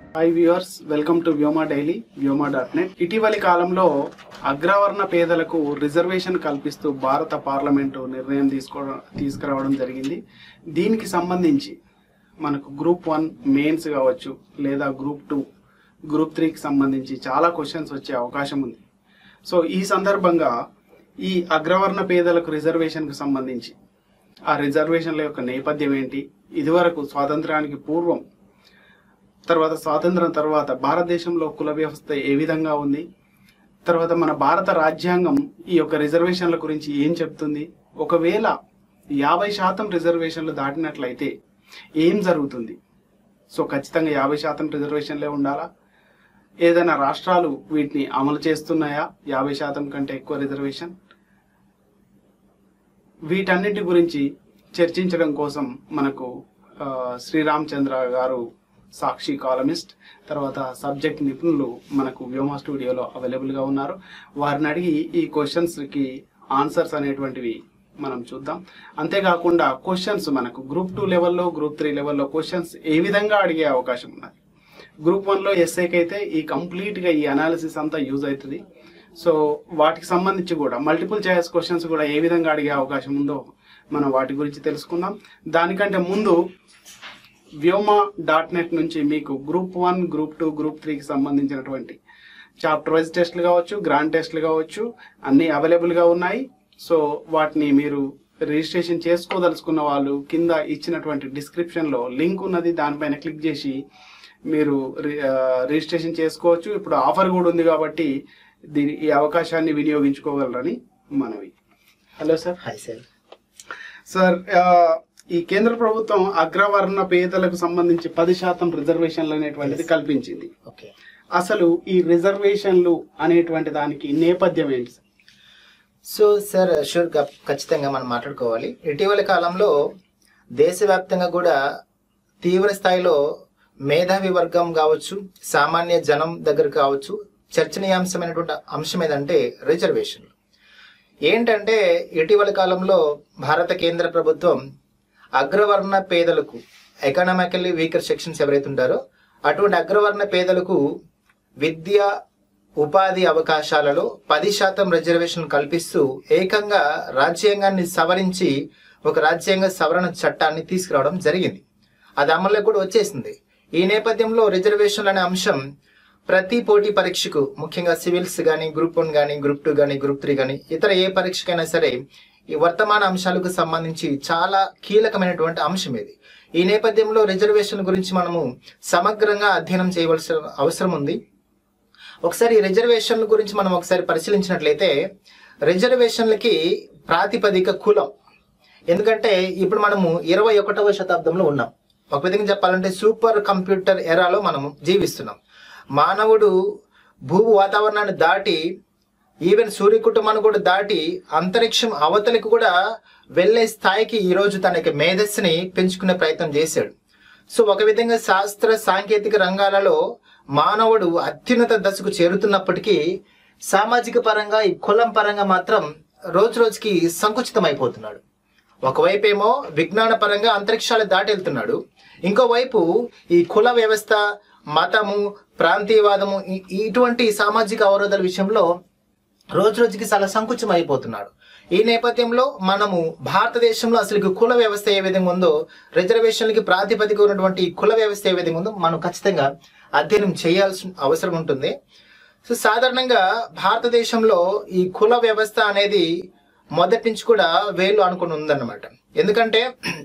Hi viewers welcome to Vyoma daily Vyoma dot net ఇటీవలి కాలంలో అగ్రవర్ణ పేదలకు రిజర్వేషన్ కల్పిస్తూ భారత పార్లమెంటు నిర్ణయం తీసుకో తీసుకురావడం జరిగింది దీనికి సంబంధించి మనకు గ్రూప్ వన్ మెయిన్స్ కావచ్చు లేదా గ్రూప్ టూ గ్రూప్ త్రీకి సంబంధించి చాలా క్వశ్చన్స్ వచ్చే అవకాశం ఉంది సో ఈ సందర్భంగా ఈ అగ్రవర్ణ పేదలకు రిజర్వేషన్కు సంబంధించి ఆ రిజర్వేషన్ల యొక్క నేపథ్యం ఏంటి ఇదివరకు స్వాతంత్రానికి పూర్వం తర్వాత స్వాతంత్రం తర్వాత భారతదేశంలో కుల వ్యవస్థ ఏ విధంగా ఉంది తర్వాత మన భారత రాజ్యాంగం ఈ యొక్క రిజర్వేషన్ల గురించి ఏం చెప్తుంది ఒకవేళ యాభై శాతం రిజర్వేషన్లు దాటినట్లయితే ఏం జరుగుతుంది సో ఖచ్చితంగా యాభై శాతం రిజర్వేషన్లే ఉండాలా ఏదైనా రాష్ట్రాలు వీటిని అమలు చేస్తున్నాయా యాభై శాతం కంటే ఎక్కువ రిజర్వేషన్ వీటన్నిటి గురించి చర్చించడం కోసం మనకు ఆ, శ్రీరామచంద్ర గారు సాక్షి కాలమిస్ట్ తర్వాత సబ్జెక్ట్ నిపుణులు మనకు వ్యోమా స్టూడియోలో అవైలబుల్గా ఉన్నారు వారిని అడిగి ఈ క్వశ్చన్స్కి ఆన్సర్స్ అనేటువంటివి మనం చూద్దాం అంతేకాకుండా క్వశ్చన్స్ మనకు గ్రూప్ టూ లెవెల్లో గ్రూప్ త్రీ లెవెల్లో క్వశ్చన్స్ ఏ విధంగా అడిగే అవకాశం ఉన్నది గ్రూప్ వన్లో ఎస్ఐకి అయితే ఈ కంప్లీట్గా ఈ అనాలిసిస్ అంతా యూజ్ అవుతుంది సో వాటికి సంబంధించి కూడా మల్టిపుల్ చాయిస్ క్వశ్చన్స్ కూడా ఏ విధంగా అడిగే అవకాశం ఉందో మనం వాటి గురించి తెలుసుకుందాం దానికంటే ముందు వ్యోమా డాట్ నెట్ నుంచి మీకు group one group two group త్రీకి సంబంధించినటువంటి చాప్టర్ వైజ్ టెస్ట్లు కావచ్చు గ్రాండ్ టెస్ట్లు కావచ్చు అన్నీ అవైలబుల్గా ఉన్నాయి సో వాటిని మీరు రిజిస్ట్రేషన్ చేసుకోదలుచుకున్న వాళ్ళు కింద ఇచ్చినటువంటి డిస్క్రిప్షన్లో లింక్ ఉన్నది దానిపైన క్లిక్ చేసి మీరు రి- ఆ, రిజిస్ట్రేషన్ చేసుకోవచ్చు ఇప్పుడు ఆఫర్ కూడా ఉంది కాబట్టి దీని ఈ అవకాశాన్ని వినియోగించుకోగలరని మనవి hello sir hi sir sir ఆ, ఈ కేంద్ర ప్రభుత్వం అగ్రవర్ణ పేదలకు సంబంధించి పది శాతం రిజర్వేషన్లు అనేటువంటిది కల్పించింది ఓకే అసలు ఈ రిజర్వేషన్లు అనేటువంటి దానికి నేపథ్యం ఏంటి సార్ సో సార్ షూర్ గా- ఖచ్చితంగా మనం మాట్లాడుకోవాలి ఇటీవల కాలంలో దేశవ్యాప్తంగా కూడా తీవ్ర స్థాయిలో మేధావి వర్గం కావచ్చు సామాన్య జనం దగ్గర కావచ్చు చర్చనీయాంశమైనటువంటి అంశం ఏదంటే రిజర్వేషన్ ఏంటంటే ఇటీవల కాలంలో భారత కేంద్ర ప్రభుత్వం అగ్రవర్ణ పేదలకు ఎకనామికల్లీ వీకర్ సెక్షన్స్ ఎవరైతే ఉంటారో అటువంటి అగ్రవర్ణ పేదలకు విద్య ఉపాధి అవకాశాలలో పది శాతం రిజర్వేషన్ కల్పిస్తూ ఏకంగా రాజ్యాంగాన్ని సవరించి ఒక రాజ్యాంగ సవరణ చట్టాన్ని తీసుకురావడం జరిగింది అది అమల్లో కూడా వచ్చేసింది ఈ నేపథ్యంలో రిజర్వేషన్లు అనే అంశం ప్రతి పోటీ పరీక్షకు ముఖ్యంగా సివిల్స్ కానీ గ్రూప్ వన్ కానీ గ్రూప్ టూ కానీ గ్రూప్ త్రీ కానీ ఇతర ఏ పరీక్షకైనా సరే ఈ వర్తమాన అంశాలకు సంబంధించి చాలా కీలకమైనటువంటి అంశం ఇది ఈ నేపథ్యంలో రిజర్వేషన్ గురించి మనము సమగ్రంగా అధ్యయనం చేయవలసిన అవసరం ఉంది ఒకసారి ఈ రిజర్వేషన్ల గురించి మనం ఒకసారి పరిశీలించినట్లయితే రిజర్వేషన్లకి ప్రాతిపదిక కులం ఎందుకంటే ఇప్పుడు మనము ఇరవై ఒకటవ శతాబ్దంలో ఉన్నాం ఒక విధంగా చెప్పాలంటే సూపర్ కంప్యూటర్ ఎరాలో మనం జీవిస్తున్నాం మానవుడు భూ వాతావరణాన్ని దాటి ఈవెన్ సూర్య కుటుంబాన్ని కూడా దాటి అంతరిక్షం అవతలికి కూడా వెళ్ళే స్థాయికి ఈరోజు తన యొక్క మేధస్సుని పెంచుకునే ప్రయత్నం చేశాడు సో ఒక విధంగా శాస్త్ర సాంకేతిక రంగాలలో మానవుడు అత్యున్నత దశకు చేరుతున్నప్పటికీ సామాజిక పరంగా ఈ కులం పరంగా మాత్రం రోజు రోజుకి సంకుచితం అయిపోతున్నాడు ఒకవైపు ఏమో విజ్ఞాన పరంగా అంతరిక్షాలు దాటి వెళ్తున్నాడు ఇంకోవైపు ఈ కుల వ్యవస్థ మతము ప్రాంతీయవాదము ఈ- ఇటువంటి సామాజిక అవరోధాల విషయంలో రోజు రోజుకి చాలా సంకుచం అయిపోతున్నాడు ఈ నేపథ్యంలో మనము భారతదేశంలో అసలు ఈ కుల వ్యవస్థ ఏ విధంగా ఉందో రిజర్వేషన్లకి ప్రాతిపదిక ఉన్నటువంటి ఈ కుల వ్యవస్థ ఏ విధంగా ఉందో మనం ఖచ్చితంగా అధ్యయనం చేయాల్సిన అవసరం ఉంటుంది సో సాధారణంగా భారతదేశంలో ఈ కుల వ్యవస్థ అనేది మొదటి నుంచి కూడా వేలు అనుకుని ఉందన్నమాట ఎందుకంటే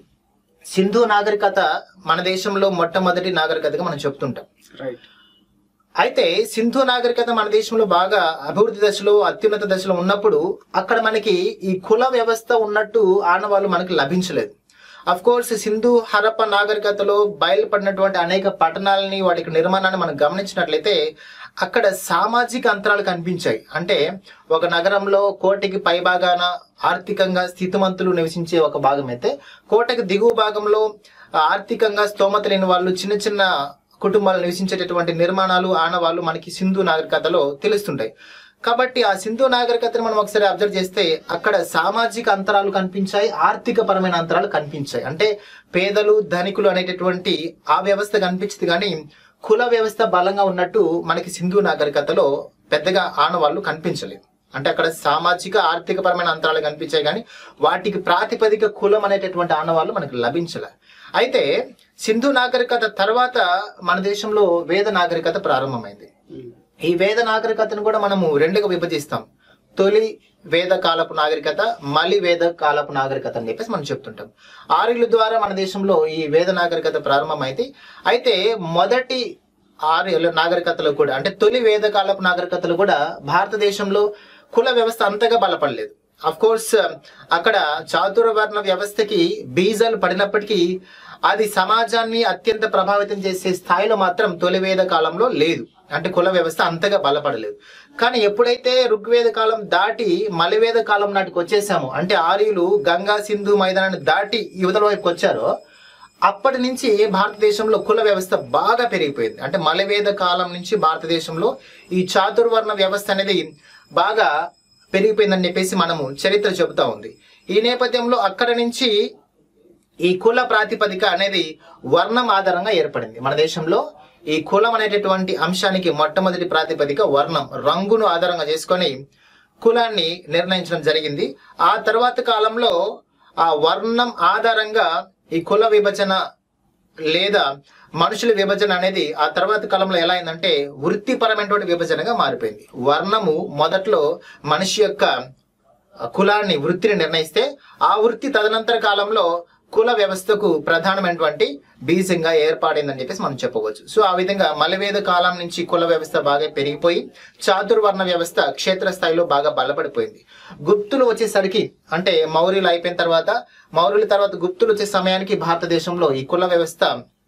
సింధు నాగరికత మన దేశంలో మొట్టమొదటి నాగరికతగా మనం చెప్తుంటాం రైట్ అయితే సింధు నాగరికత మన దేశంలో బాగా అభివృద్ధి దశలో అత్యున్నత దశలో ఉన్నప్పుడు అక్కడ మనకి ఈ కుల వ్యవస్థ ఉన్నట్టు ఆనవాళ్ళు మనకి లభించలేదు అఫ్ కోర్స్ సింధు హరప్ప నాగరికతలో బయలుపడినటువంటి అనేక పట్టణాలని వాటి యొక్క నిర్మాణాన్ని మనం గమనించినట్లయితే అక్కడ సామాజిక అంతరాలు కనిపించాయి అంటే ఒక నగరంలో కోటకి పై భాగాన ఆర్థికంగా స్థితిమంతులు నివసించే ఒక భాగం అయితే కోటకి దిగువ భాగంలో ఆర్థికంగా స్తోమత లేని వాళ్ళు చిన్న చిన్న కుటుంబాలు నివసించేటటువంటి నిర్మాణాలు ఆనవాళ్ళు మనకి సింధు నాగరికతలో తెలుస్తుంటాయి కాబట్టి ఆ సింధు నాగరికతను మనం ఒకసారి అబ్జర్వ్ చేస్తే అక్కడ సామాజిక అంతరాలు కనిపించాయి ఆర్థిక పరమైన అంతరాలు కనిపించాయి అంటే పేదలు ధనికులు అనేటటువంటి ఆ వ్యవస్థ కనిపించింది కానీ కుల వ్యవస్థ బలంగా ఉన్నట్టు మనకి సింధు నాగరికతలో పెద్దగా ఆనవాళ్ళు కనిపించలేదు అంటే అక్కడ సామాజిక ఆర్థిక పరమైన అంతరాలు కనిపించాయి కానీ వాటికి ప్రాతిపదిక కులం అనేటటువంటి ఆనవాళ్ళు మనకు లభించలే అయితే సింధు నాగరికత తర్వాత మన దేశంలో వేద నాగరికత ప్రారంభమైంది ఈ వేద నాగరికతను కూడా మనము రెండుగా విభజిస్తాం తొలి వేద కాలపు నాగరికత మలి వేద కాలపు నాగరికత అని చెప్పేసి మనం చెప్తుంటాం ఆర్యుల ద్వారా మన దేశంలో ఈ వేద నాగరికత ప్రారంభమైంది అయితే మొదటి ఆర్యుల నాగరికతలు కూడా అంటే తొలి వేద కాలపు నాగరికతలు కూడా భారతదేశంలో కుల వ్యవస్థ అంతగా బలపడలేదు అఫ్ కోర్స్ అక్కడ చాతుర్వర్ణ వ్యవస్థకి బీజాలు పడినప్పటికీ అది సమాజాన్ని అత్యంత ప్రభావితం చేసే స్థాయిలో మాత్రం తొలి వేద కాలంలో లేదు అంటే కుల వ్యవస్థ అంతగా బలపడలేదు కానీ ఎప్పుడైతే ఋగ్వేద కాలం దాటి మలివేద కాలం నాటికి వచ్చేసామో అంటే ఆర్యులు గంగా సింధు మైదానాన్ని దాటి యువతల వైపుకి వచ్చారో అప్పటి నుంచి భారతదేశంలో కుల వ్యవస్థ బాగా పెరిగిపోయింది అంటే మలవేద కాలం నుంచి భారతదేశంలో ఈ చాతుర్వర్ణ వ్యవస్థ అనేది బాగా పెరిగిపోయిందని చెప్పేసి మనము చరిత్ర చెబుతా ఉంది ఈ నేపథ్యంలో అక్కడ నుంచి ఈ కుల ప్రాతిపదిక అనేది వర్ణం ఆధారంగా ఏర్పడింది మన దేశంలో ఈ కులం అనేటటువంటి అంశానికి మొట్టమొదటి ప్రాతిపదిక వర్ణం రంగును ఆధారంగా చేసుకొని కులాన్ని నిర్ణయించడం జరిగింది ఆ తర్వాత కాలంలో ఆ వర్ణం ఆధారంగా ఈ కుల విభజన లేదా మనుషుల విభజన అనేది ఆ తర్వాత కాలంలో ఎలా అయిందంటే వృత్తిపరమైనటువంటి విభజనగా మారిపోయింది వర్ణము మొదట్లో మనిషి యొక్క కులాన్ని వృత్తిని నిర్ణయిస్తే ఆ వృత్తి తదనంతర కాలంలో కుల వ్యవస్థకు ప్రధానమైనటువంటి బీజంగా ఏర్పడిందని చెప్పేసి మనం చెప్పవచ్చు సో ఆ విధంగా మలవేద కాలం నుంచి కుల వ్యవస్థ బాగా పెరిగిపోయి చాతుర్వర్ణ వ్యవస్థ క్షేత్రస్థాయిలో బాగా బలపడిపోయింది గుప్తులు వచ్చేసరికి అంటే మౌర్యులు అయిపోయిన తర్వాత మౌర్యుల తర్వాత గుప్తులు వచ్చే సమయానికి భారతదేశంలో ఈ కుల వ్యవస్థ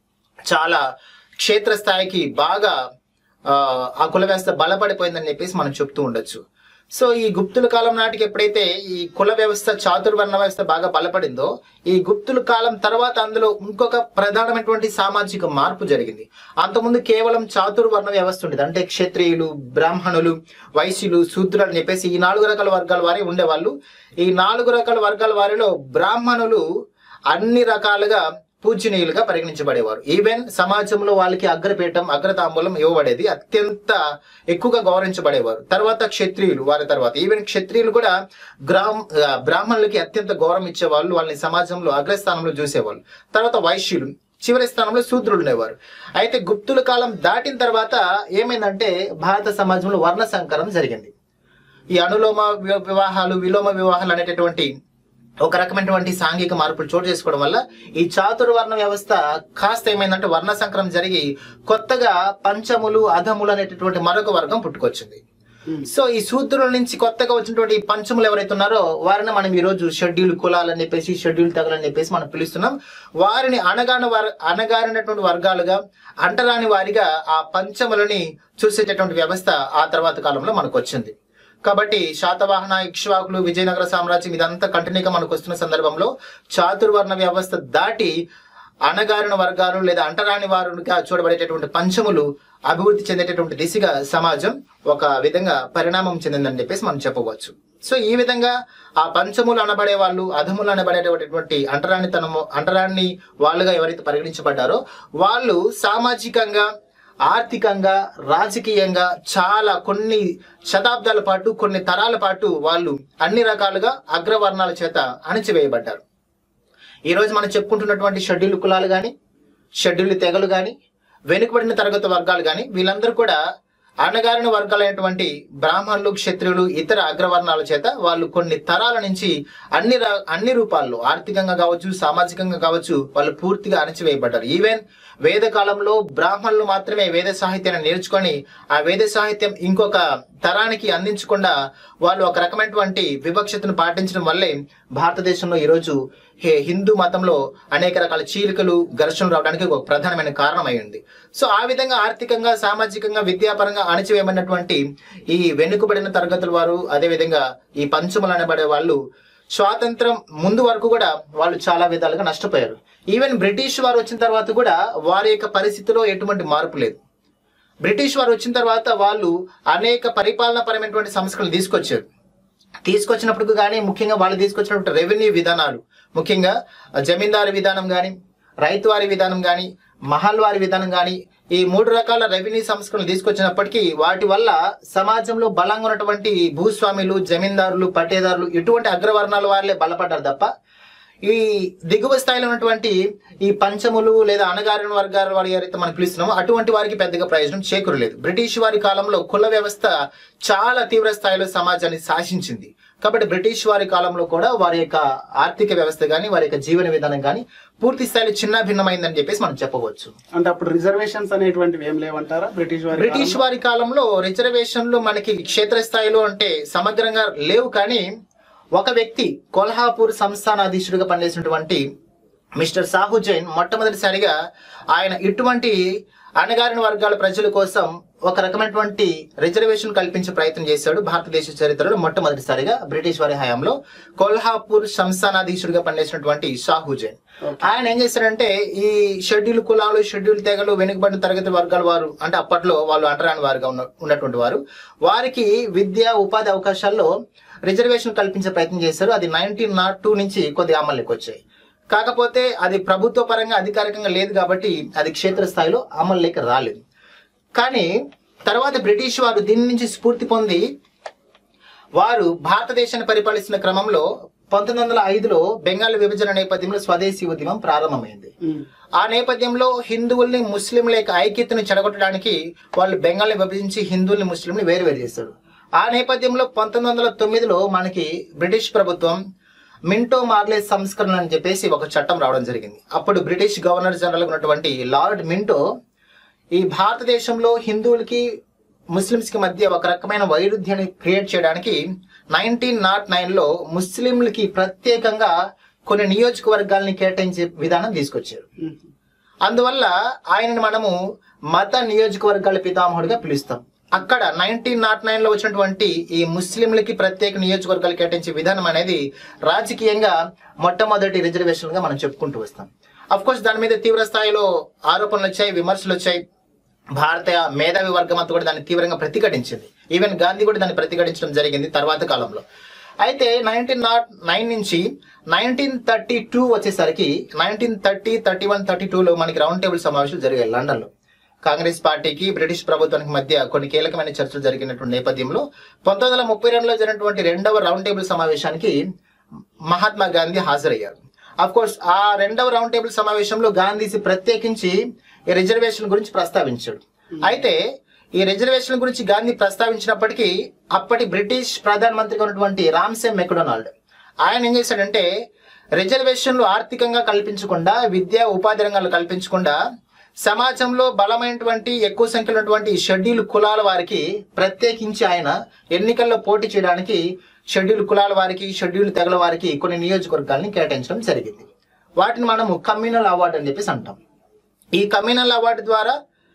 చాలా క్షేత్రస్థాయికి బాగా ఆ, ఆ కుల వ్యవస్థ బలపడిపోయిందని చెప్పేసి మనం చెప్తూ ఉండొచ్చు సో ఈ గుప్తుల కాలం నాటికి ఎప్పుడైతే ఈ కుల వ్యవస్థ చాతుర్వర్ణ వ్యవస్థ బాగా బలపడిందో ఈ గుప్తుల కాలం తర్వాత అందులో ఇంకొక ప్రధానమైనటువంటి సామాజిక మార్పు జరిగింది అంతకుముందు కేవలం చాతుర్వర్ణ వ్యవస్థ ఉండేది అంటే క్షత్రియులు బ్రాహ్మణులు వైశ్యులు శూద్రులు అని చెప్పేసి ఈ నాలుగు రకాల వర్గాల వారే ఉండేవాళ్ళు ఈ నాలుగు రకాల వర్గాల వారిలో బ్రాహ్మణులు అన్ని రకాలుగా పూజనీయులుగా పరిగణించబడేవారు ఈవెన్ సమాజంలో వాళ్ళకి అగ్రపీఠం అగ్రతాంబూలం ఇవ్వబడేది అత్యంత ఎక్కువగా గౌరవించబడేవారు తర్వాత క్షత్రియులు వారి తర్వాత ఈవెన్ క్షత్రియులు కూడా గ్రామ్ ఆ, బ్రాహ్మణులకి అత్యంత గౌరవం ఇచ్చేవాళ్ళు వాళ్ళని సమాజంలో అగ్రస్థానంలో చూసేవాళ్ళు తర్వాత వైశ్యులు చివరి స్థానంలో శూద్రులు ఉండేవారు అయితే గుప్తుల కాలం దాటిన తర్వాత ఏమైందంటే భారత సమాజంలో వర్ణ సంకరం జరిగింది ఈ అనులోమ వి- వివాహాలు విలోమ వివాహాలు అనేటటువంటి ఒక రకమైనటువంటి సాంఘిక మార్పులు చోటు చేసుకోవడం వల్ల ఈ చాతుర్వర్ణ వ్యవస్థ కాస్త ఏమైందంటే వర్ణ సంకరం జరిగి కొత్తగా పంచములు అధములు అనేటటువంటి మరొక వర్గం పుట్టుకొచ్చింది సో ఈ శూద్రుల నుంచి కొత్తగా వచ్చినటువంటి ఈ పంచములు ఎవరైతే ఉన్నారో వారిని మనం ఈ రోజు షెడ్యూల్ కులాలని చెప్పేసి షెడ్యూల్ తెగలని చెప్పేసి మనం పిలుస్తున్నాం వారిని అనగాన వర్ అనగారినటువంటి వర్గాలుగా అంటరాని వారిగా ఆ పంచములని చూసేటటువంటి వ్యవస్థ ఆ తర్వాత కాలంలో మనకు వచ్చింది కాబట్టి శాతవాహన ఇక్ష్వాకులు విజయనగర సామ్రాజ్యం ఇదంతా కంటిన్యూగా మనకు వస్తున్న సందర్భంలో చాతుర్వర్ణ వ్యవస్థ దాటి అణగారిన వర్గాలు లేదా అంటరాని వారుగా చూడబడేటటువంటి పంచములు అభివృద్ధి చెందేటటువంటి దిశగా సమాజం ఒక విధంగా పరిణామం చెందిందని చెప్పేసి మనం చెప్పవచ్చు సో ఈ విధంగా ఆ పంచములు అనబడే వాళ్ళు అధములు అనబడేటటువంటి అంటరానితనము అంటరాని వాళ్ళుగా ఎవరైతే పరిగణించబడ్డారో వాళ్ళు సామాజికంగా ఆర్థికంగా రాజకీయంగా చాలా కొన్ని శతాబ్దాల పాటు కొన్ని తరాల పాటు వాళ్ళు అన్ని రకాలుగా అగ్రవర్ణాల చేత అణిచివేయబడ్డారు ఈ రోజు మనం చెప్పుకుంటున్నటువంటి షెడ్యూల్ కులాలు కానీ షెడ్యూల్ తెగలు కానీ వెనుకబడిన తరగతి వర్గాలు కానీ వీళ్ళందరూ కూడా అణగారిన వర్గాలైనటువంటి బ్రాహ్మణులు క్షత్రియులు ఇతర అగ్రవర్ణాల చేత వాళ్ళు కొన్ని తరాల నుంచి అన్ని ర- అన్ని రూపాల్లో ఆర్థికంగా కావచ్చు సామాజికంగా కావచ్చు వాళ్ళు పూర్తిగా అణచివేయబడ్డారు ఈవెన్ వేద కాలంలో బ్రాహ్మణులు మాత్రమే వేద సాహిత్యాన్ని నేర్చుకొని ఆ వేద సాహిత్యం ఇంకొక తరానికి అందించకుండా వాళ్ళు ఒక రకమైనటువంటి వివక్షతను పాటించడం వల్లే భారతదేశంలో ఈరోజు హే- హిందూ మతంలో అనేక రకాల చీలికలు ఘర్షణలు రావడానికి ఒక ప్రధానమైన కారణం అయింది సో ఆ విధంగా ఆర్థికంగా సామాజికంగా విద్యాపరంగా అణచివేయబడినటువంటి ఈ వెనుకబడిన తరగతుల వారు అదేవిధంగా ఈ పంచములు అనబడే వాళ్ళు స్వాతంత్రం ముందు వరకు కూడా వాళ్ళు చాలా విధాలుగా నష్టపోయారు ఈవెన్ బ్రిటిష్ వారు వచ్చిన తర్వాత కూడా వారి యొక్క పరిస్థితిలో ఎటువంటి మార్పు లేదు బ్రిటిష్ వారు వచ్చిన తర్వాత వాళ్ళు అనేక పరిపాలన పరమైనటువంటి సంస్కరణలు తీసుకొచ్చారు తీసుకొచ్చినప్పుడు కానీ ముఖ్యంగా వాళ్ళు తీసుకొచ్చినటువంటి రెవెన్యూ విధానాలు ముఖ్యంగా జమీందారు విధానం కానీ రైతువారి విధానం కానీ మహల్వారి విధానం కానీ ఈ మూడు రకాల రెవెన్యూ సంస్కరణలు తీసుకొచ్చినప్పటికీ వాటి వల్ల సమాజంలో బలంగా ఉన్నటువంటి భూస్వాములు జమీందారులు పట్టేదారులు ఇటువంటి అగ్రవర్ణాల వారిలే బలపడ్డారు తప్ప ఈ దిగువ స్థాయిలో ఉన్నటువంటి ఈ పంచములు లేదా అణగారిన వర్గాల వారి ఎవరైతే మనం పిలుస్తున్నామో అటువంటి వారికి పెద్దగా ప్రయోజనం చేకూరలేదు బ్రిటిష్ వారి కాలంలో కుల వ్యవస్థ చాలా తీవ్ర స్థాయిలో సమాజాన్ని శాసించింది కాబట్టి బ్రిటిష్ వారి కాలంలో కూడా వారి యొక్క ఆర్థిక వ్యవస్థ కానీ వారి యొక్క జీవన విధానం కానీ పూర్తి స్థాయిలో చిన్న భిన్నమైందని చెప్పేసి మనం చెప్పవచ్చు అంటే అప్పుడు రిజర్వేషన్స్ అనేటువంటివి ఏం లేవంటారా బ్రిటిష్ వారి బ్రిటిష్ వారి కాలంలో రిజర్వేషన్లు మనకి క్షేత్రస్థాయిలో అంటే సమగ్రంగా లేవు కానీ ఒక వ్యక్తి కొల్హాపూర్ సంస్థానాధీశుడిగా పనిచేసినటువంటి మిస్టర్ సాహు జైన్ మొట్టమొదటిసారిగా ఆయన ఇటువంటి అణగారిన వర్గాల ప్రజల కోసం ఒక రకమైనటువంటి రిజర్వేషన్ కల్పించే ప్రయత్నం చేశాడు భారతదేశ చరిత్రలో మొట్టమొదటిసారిగా బ్రిటిష్ వారి హయాంలో కొల్హాపూర్ సంస్థానాధీశుడిగా పనిచేసినటువంటి షాహు జైన్ ఆయన ఏం చేశారంటే ఈ షెడ్యూల్ కులాలు షెడ్యూల్ తెగలు వెనుకబడిన తరగతి వర్గాల వారు అంటే అప్పట్లో వాళ్ళు అంటరాని వారుగా ఉన్న ఉన్నటువంటి వారు వారికి విద్య ఉపాధి అవకాశాల్లో రిజర్వేషన్ కల్పించే ప్రయత్నం చేశారు అది నైన్టీన్ నాట్ టూ నుంచి కొద్దిగా అమల్లోకి వచ్చాయి కాకపోతే అది ప్రభుత్వ పరంగా అధికారికంగా లేదు కాబట్టి అది క్షేత్రస్థాయిలో అమల్లోకి రాలేదు కానీ తర్వాత బ్రిటిష్ వారు దీని నుంచి స్ఫూర్తి పొంది వారు భారతదేశాన్ని పరిపాలిస్తున్న క్రమంలో పంతొమ్మిది వందల ఐదులో బెంగాల్ విభజన నేపథ్యంలో స్వదేశీ ఉద్యమం ప్రారంభమైంది ఉమ్. ఆ నేపథ్యంలో హిందువుల్ని ముస్లింల యొక్క ఐక్యతను చెడగొట్టడానికి వాళ్ళు బెంగాల్ని విభజించి హిందువుల్ని ముస్లింని వేరువేరు చేశారు ఆ నేపథ్యంలో పంతొమ్మిది వందల తొమ్మిదిలో మనకి బ్రిటిష్ ప్రభుత్వం మింటో మార్లే సంస్కరణ అని చెప్పేసి ఒక చట్టం రావడం జరిగింది అప్పుడు బ్రిటిష్ గవర్నర్ జనరల్ ఉన్నటువంటి లార్డ్ మింటో ఈ భారతదేశంలో హిందువులకి ముస్లిమ్స్ కి మధ్య ఒక రకమైన వైరుధ్యాన్ని క్రియేట్ చేయడానికి నైన్టీన్ నాట్ నైన్ లో ముస్లింలకి ప్రత్యేకంగా కొన్ని నియోజకవర్గాల్ని కేటాయించే విధానం తీసుకొచ్చారు ఉమ్. అందువల్ల ఆయనని మనము మత నియోజకవర్గాల పితామహుడిగా పిలుస్తాం అక్కడ నైన్టీన్ నాట్ నైన్ లో వచ్చినటువంటి ఈ ముస్లింలకి ప్రత్యేక నియోజకవర్గాలు కేటాయించే విధానం అనేది రాజకీయంగా మొట్టమొదటి రిజర్వేషన్ గా మనం చెప్పుకుంటూ వస్తాం అఫ్ కోర్స్ దాని మీద తీవ్ర స్థాయిలో ఆరోపణలు వచ్చాయి విమర్శలు వచ్చాయి భారతీయ మేధావి వర్గం అంతా కూడా దాన్ని తీవ్రంగా ప్రతిఘటించింది ఈవెన్ గాంధీ కూడా దాన్ని ప్రతిఘటించడం జరిగింది తర్వాత కాలంలో అయితే నైన్టీన్ నాట్ నైన్ నుంచి నైన్టీన్ థర్టీ టూ వచ్చేసరికి nineteen thirty thirty one thirty టూలో మనకి రౌండ్ టేబుల్ సమావేశాలు జరిగాయి లండన్లో కాంగ్రెస్ పార్టీకి బ్రిటిష్ ప్రభుత్వానికి మధ్య కొన్ని కీలకమైన చర్చలు జరిగినటువంటి నేపథ్యంలో పంతొమ్మిది వందల ముప్పై రెండులో జరిగినటువంటి రెండవ రౌండ్ టేబుల్ సమావేశానికి మహాత్మా గాంధీ హాజరయ్యారు అఫ్ కోర్స్ ఆ రెండవ రౌండ్ టేబుల్ సమావేశంలో గాంధీజీ ప్రత్యేకించి ఈ రిజర్వేషన్ గురించి ప్రస్తావించాడు అయితే ఈ రిజర్వేషన్ గురించి గాంధీ ప్రస్తావించినప్పటికీ అప్పటి బ్రిటిష్ ప్రధానమంత్రిగా ఉన్నటువంటి రామ్సే మెక్డొనాల్డ్ ఆయన ఏం చేశాడంటే రిజర్వేషన్లు ఆర్థికంగా కల్పించకుండా విద్యా ఉపాధి రంగాలు కల్పించకుండా సమాజంలో బలమైనటువంటి ఎక్కువ సంఖ్యలో ఉన్నటువంటి షెడ్యూల్ కులాల వారికి ప్రత్యేకించి ఆయన ఎన్నికల్లో పోటీ చేయడానికి షెడ్యూల్ కులాల వారికి షెడ్యూల్ తెగల వారికి కొన్ని నియోజకవర్గాల్ని కేటాయించడం జరిగింది వాటిని మనము కమ్యూనల్ అవార్డు అని చెప్పేసి అంటాం ఈ కమ్యూనల్ అవార్డు ద్వారా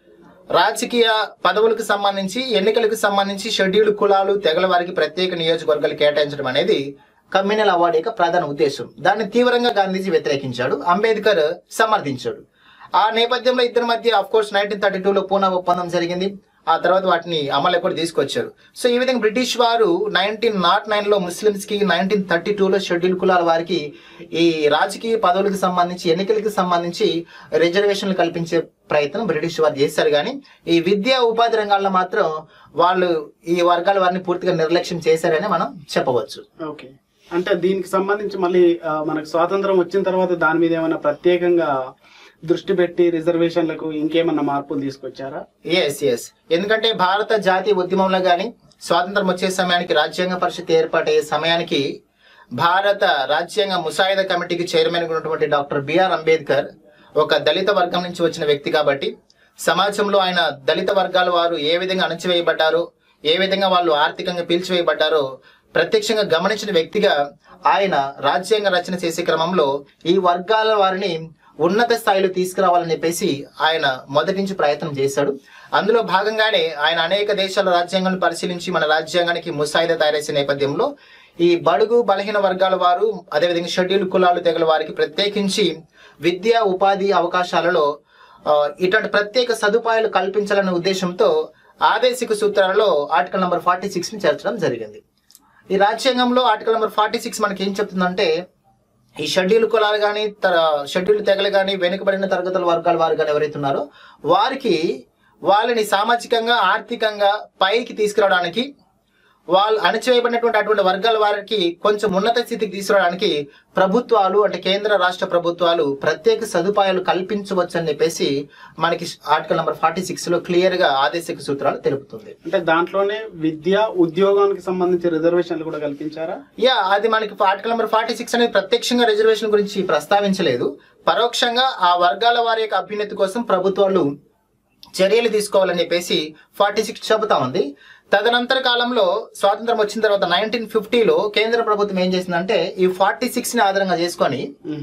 రాజకీయ పదవులకు సంబంధించి ఎన్నికలకు సంబంధించి షెడ్యూల్ కులాలు తెగల వారికి ప్రత్యేక నియోజకవర్గాలు కేటాయించడం అనేది కమ్యూనల్ అవార్డు యొక్క ప్రధాన ఉద్దేశం దాన్ని తీవ్రంగా గాంధీజీ వ్యతిరేకించాడు అంబేద్కర్ సమర్థించాడు ఆ నేపథ్యంలో ఇద్దరి మధ్య అఫ్ కోర్స్ నైన్టీన్ థర్టీ టూలో పూనా ఒప్పందం జరిగింది ఆ తర్వాత వాటిని అమలు కూడా తీసుకొచ్చారు సో ఈ విధంగా బ్రిటిష్ వారు నైన్టీన్ నాట్ నైన్ లో ముస్లిమ్స్ కి నైన్టీన్ థర్టీ టూలో షెడ్యూల్ కులాల వారికి ఈ రాజకీయ పదవులకు సంబంధించి ఎన్నికలకు సంబంధించి రిజర్వేషన్లు కల్పించే ప్రయత్నం బ్రిటిష్ వారు చేశారు కానీ ఈ విద్యా ఉపాధి రంగాల్లో మాత్రం వాళ్ళు ఈ వర్గాల వారిని పూర్తిగా నిర్లక్ష్యం చేశారని మనం చెప్పవచ్చు ఓకే అంటే దీనికి సంబంధించి మళ్ళీ ఆ, మనకు స్వాతంత్రం వచ్చిన తర్వాత దాని మీద ఏమైనా ప్రత్యేకంగా దృష్టి పెట్టి రిజర్వేషన్లకు ఇంకేమన్నా మార్పులు తీసుకొచ్చారా ఎస్ ఎస్ ఎందుకంటే భారత జాతీయ ఉద్యమంలో కానీ స్వాతంత్రం వచ్చే సమయానికి రాజ్యాంగ పరిషత్ ఏర్పాటయ్యే సమయానికి భారత రాజ్యాంగ ముసాయిదా కమిటీకి చైర్మన్ ఉన్నటువంటి డాక్టర్ బిఆర్ అంబేద్కర్ ఒక దళిత వర్గం నుంచి వచ్చిన వ్యక్తి కాబట్టి సమాజంలో ఆయన దళిత వర్గాల వారు ఏ విధంగా అణచివేయబడ్డారో ఏ విధంగా వాళ్ళు ఆర్థికంగా పీల్చివేయబడ్డారో ప్రత్యక్షంగా గమనించిన వ్యక్తిగా ఆయన రాజ్యాంగ రచన చేసే క్రమంలో ఈ వర్గాల వారిని ఉన్నత స్థాయిలో తీసుకురావాలని చెప్పేసి ఆయన మొదటి నుంచి ప్రయత్నం చేశాడు అందులో భాగంగానే ఆయన అనేక దేశాల రాజ్యాంగాలను పరిశీలించి మన రాజ్యాంగానికి ముసాయిదా తయారు చేసే నేపథ్యంలో ఈ బడుగు బలహీన వర్గాల వారు అదేవిధంగా షెడ్యూల్ కులాలు తెగల వారికి ప్రత్యేకించి విద్యా ఉపాధి అవకాశాలలో ఆ, ఇటువంటి ప్రత్యేక సదుపాయాలు కల్పించాలనే ఉద్దేశంతో ఆదేశిక సూత్రాలలో ఆర్టికల్ నంబర్ ఫార్టీ సిక్స్ ని చేర్చడం జరిగింది ఈ రాజ్యాంగంలో ఆర్టికల్ నెంబర్ ఫార్టీ సిక్స్ మనకి ఏం చెప్తుందంటే ఈ షెడ్యూల్ కులాలు కానీ షెడ్యూల్ తెగలు కానీ వెనుకబడిన తరగతుల వర్గాల వారు కానీ ఎవరైతే ఉన్నారో వారికి వాళ్ళని సామాజికంగా ఆర్థికంగా పైకి తీసుకురావడానికి వాళ్ళు అణచివేయబడినటువంటి అటువంటి వర్గాల వారికి కొంచెం ఉన్నత స్థితికి తీసుకురావడానికి ప్రభుత్వాలు అంటే కేంద్ర రాష్ట్ర ప్రభుత్వాలు ప్రత్యేక సదుపాయాలు కల్పించవచ్చు అని చెప్పేసి మనకి ఆర్టికల్ నెంబర్ ఫార్టీ సిక్స్ లో క్లియర్ గా ఆదేశిక సూత్రాలు తెలుపుతుంది అంటే దాంట్లోనే విద్య ఉద్యోగానికి సంబంధించి రిజర్వేషన్లు కూడా కల్పించారా యా అది మనకి ఆర్టికల్ నెంబర్ ఫార్టీ సిక్స్ అనేది ప్రత్యక్షంగా రిజర్వేషన్ గురించి ప్రస్తావించలేదు పరోక్షంగా ఆ వర్గాల వారి యొక్క అభ్యున్నతి కోసం ప్రభుత్వాలు చర్యలు తీసుకోవాలని చెప్పేసి ఫార్టీ సిక్స్ చెబుతా ఉంది తదనంతర కాలంలో స్వాతంత్రం వచ్చిన తర్వాత నైన్టీన్ ఫిఫ్టీలో కేంద్ర ప్రభుత్వం ఏం చేసిందంటే ఈ ఫార్టీ సిక్స్ ని ఆధారంగా చేసుకొని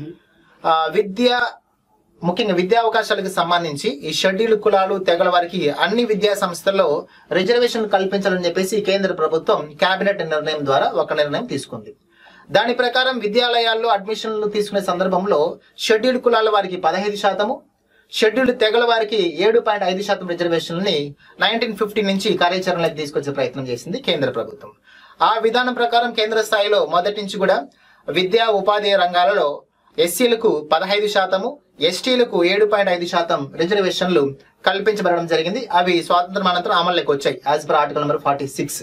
ఆ, విద్య ముఖ్యంగా విద్యా అవకాశాలకు సంబంధించి ఈ షెడ్యూల్ కులాలు తెగల వారికి అన్ని విద్యా సంస్థల్లో రిజర్వేషన్లు కల్పించాలని చెప్పేసి కేంద్ర ప్రభుత్వం కేబినెట్ నిర్ణయం ద్వారా ఒక నిర్ణయం తీసుకుంది దాని ప్రకారం విద్యాలయాల్లో అడ్మిషన్లు తీసుకునే సందర్భంలో షెడ్యూల్ కులాల వారికి పదహైదు శాతము షెడ్యూల్ తెగల వారికి ఏడు పాయింట్ ఐదు శాతం రిజర్వేషన్లని నైన్టీన్ ఫిఫ్టీ నుంచి కార్యాచరణలోకి తీసుకొచ్చే ప్రయత్నం చేసింది కేంద్ర ప్రభుత్వం ఆ విధానం ప్రకారం కేంద్ర స్థాయిలో మొదటి నుంచి కూడా విద్యా ఉపాధి రంగాలలో ఎస్సీలకు పదహైదు శాతము ఎస్టీలకు ఏడు పాయింట్ ఐదు శాతం రిజర్వేషన్లు కల్పించబడడం జరిగింది అవి స్వాతంత్రం అనంతరం అమల్లోకి వచ్చాయి as per article number forty six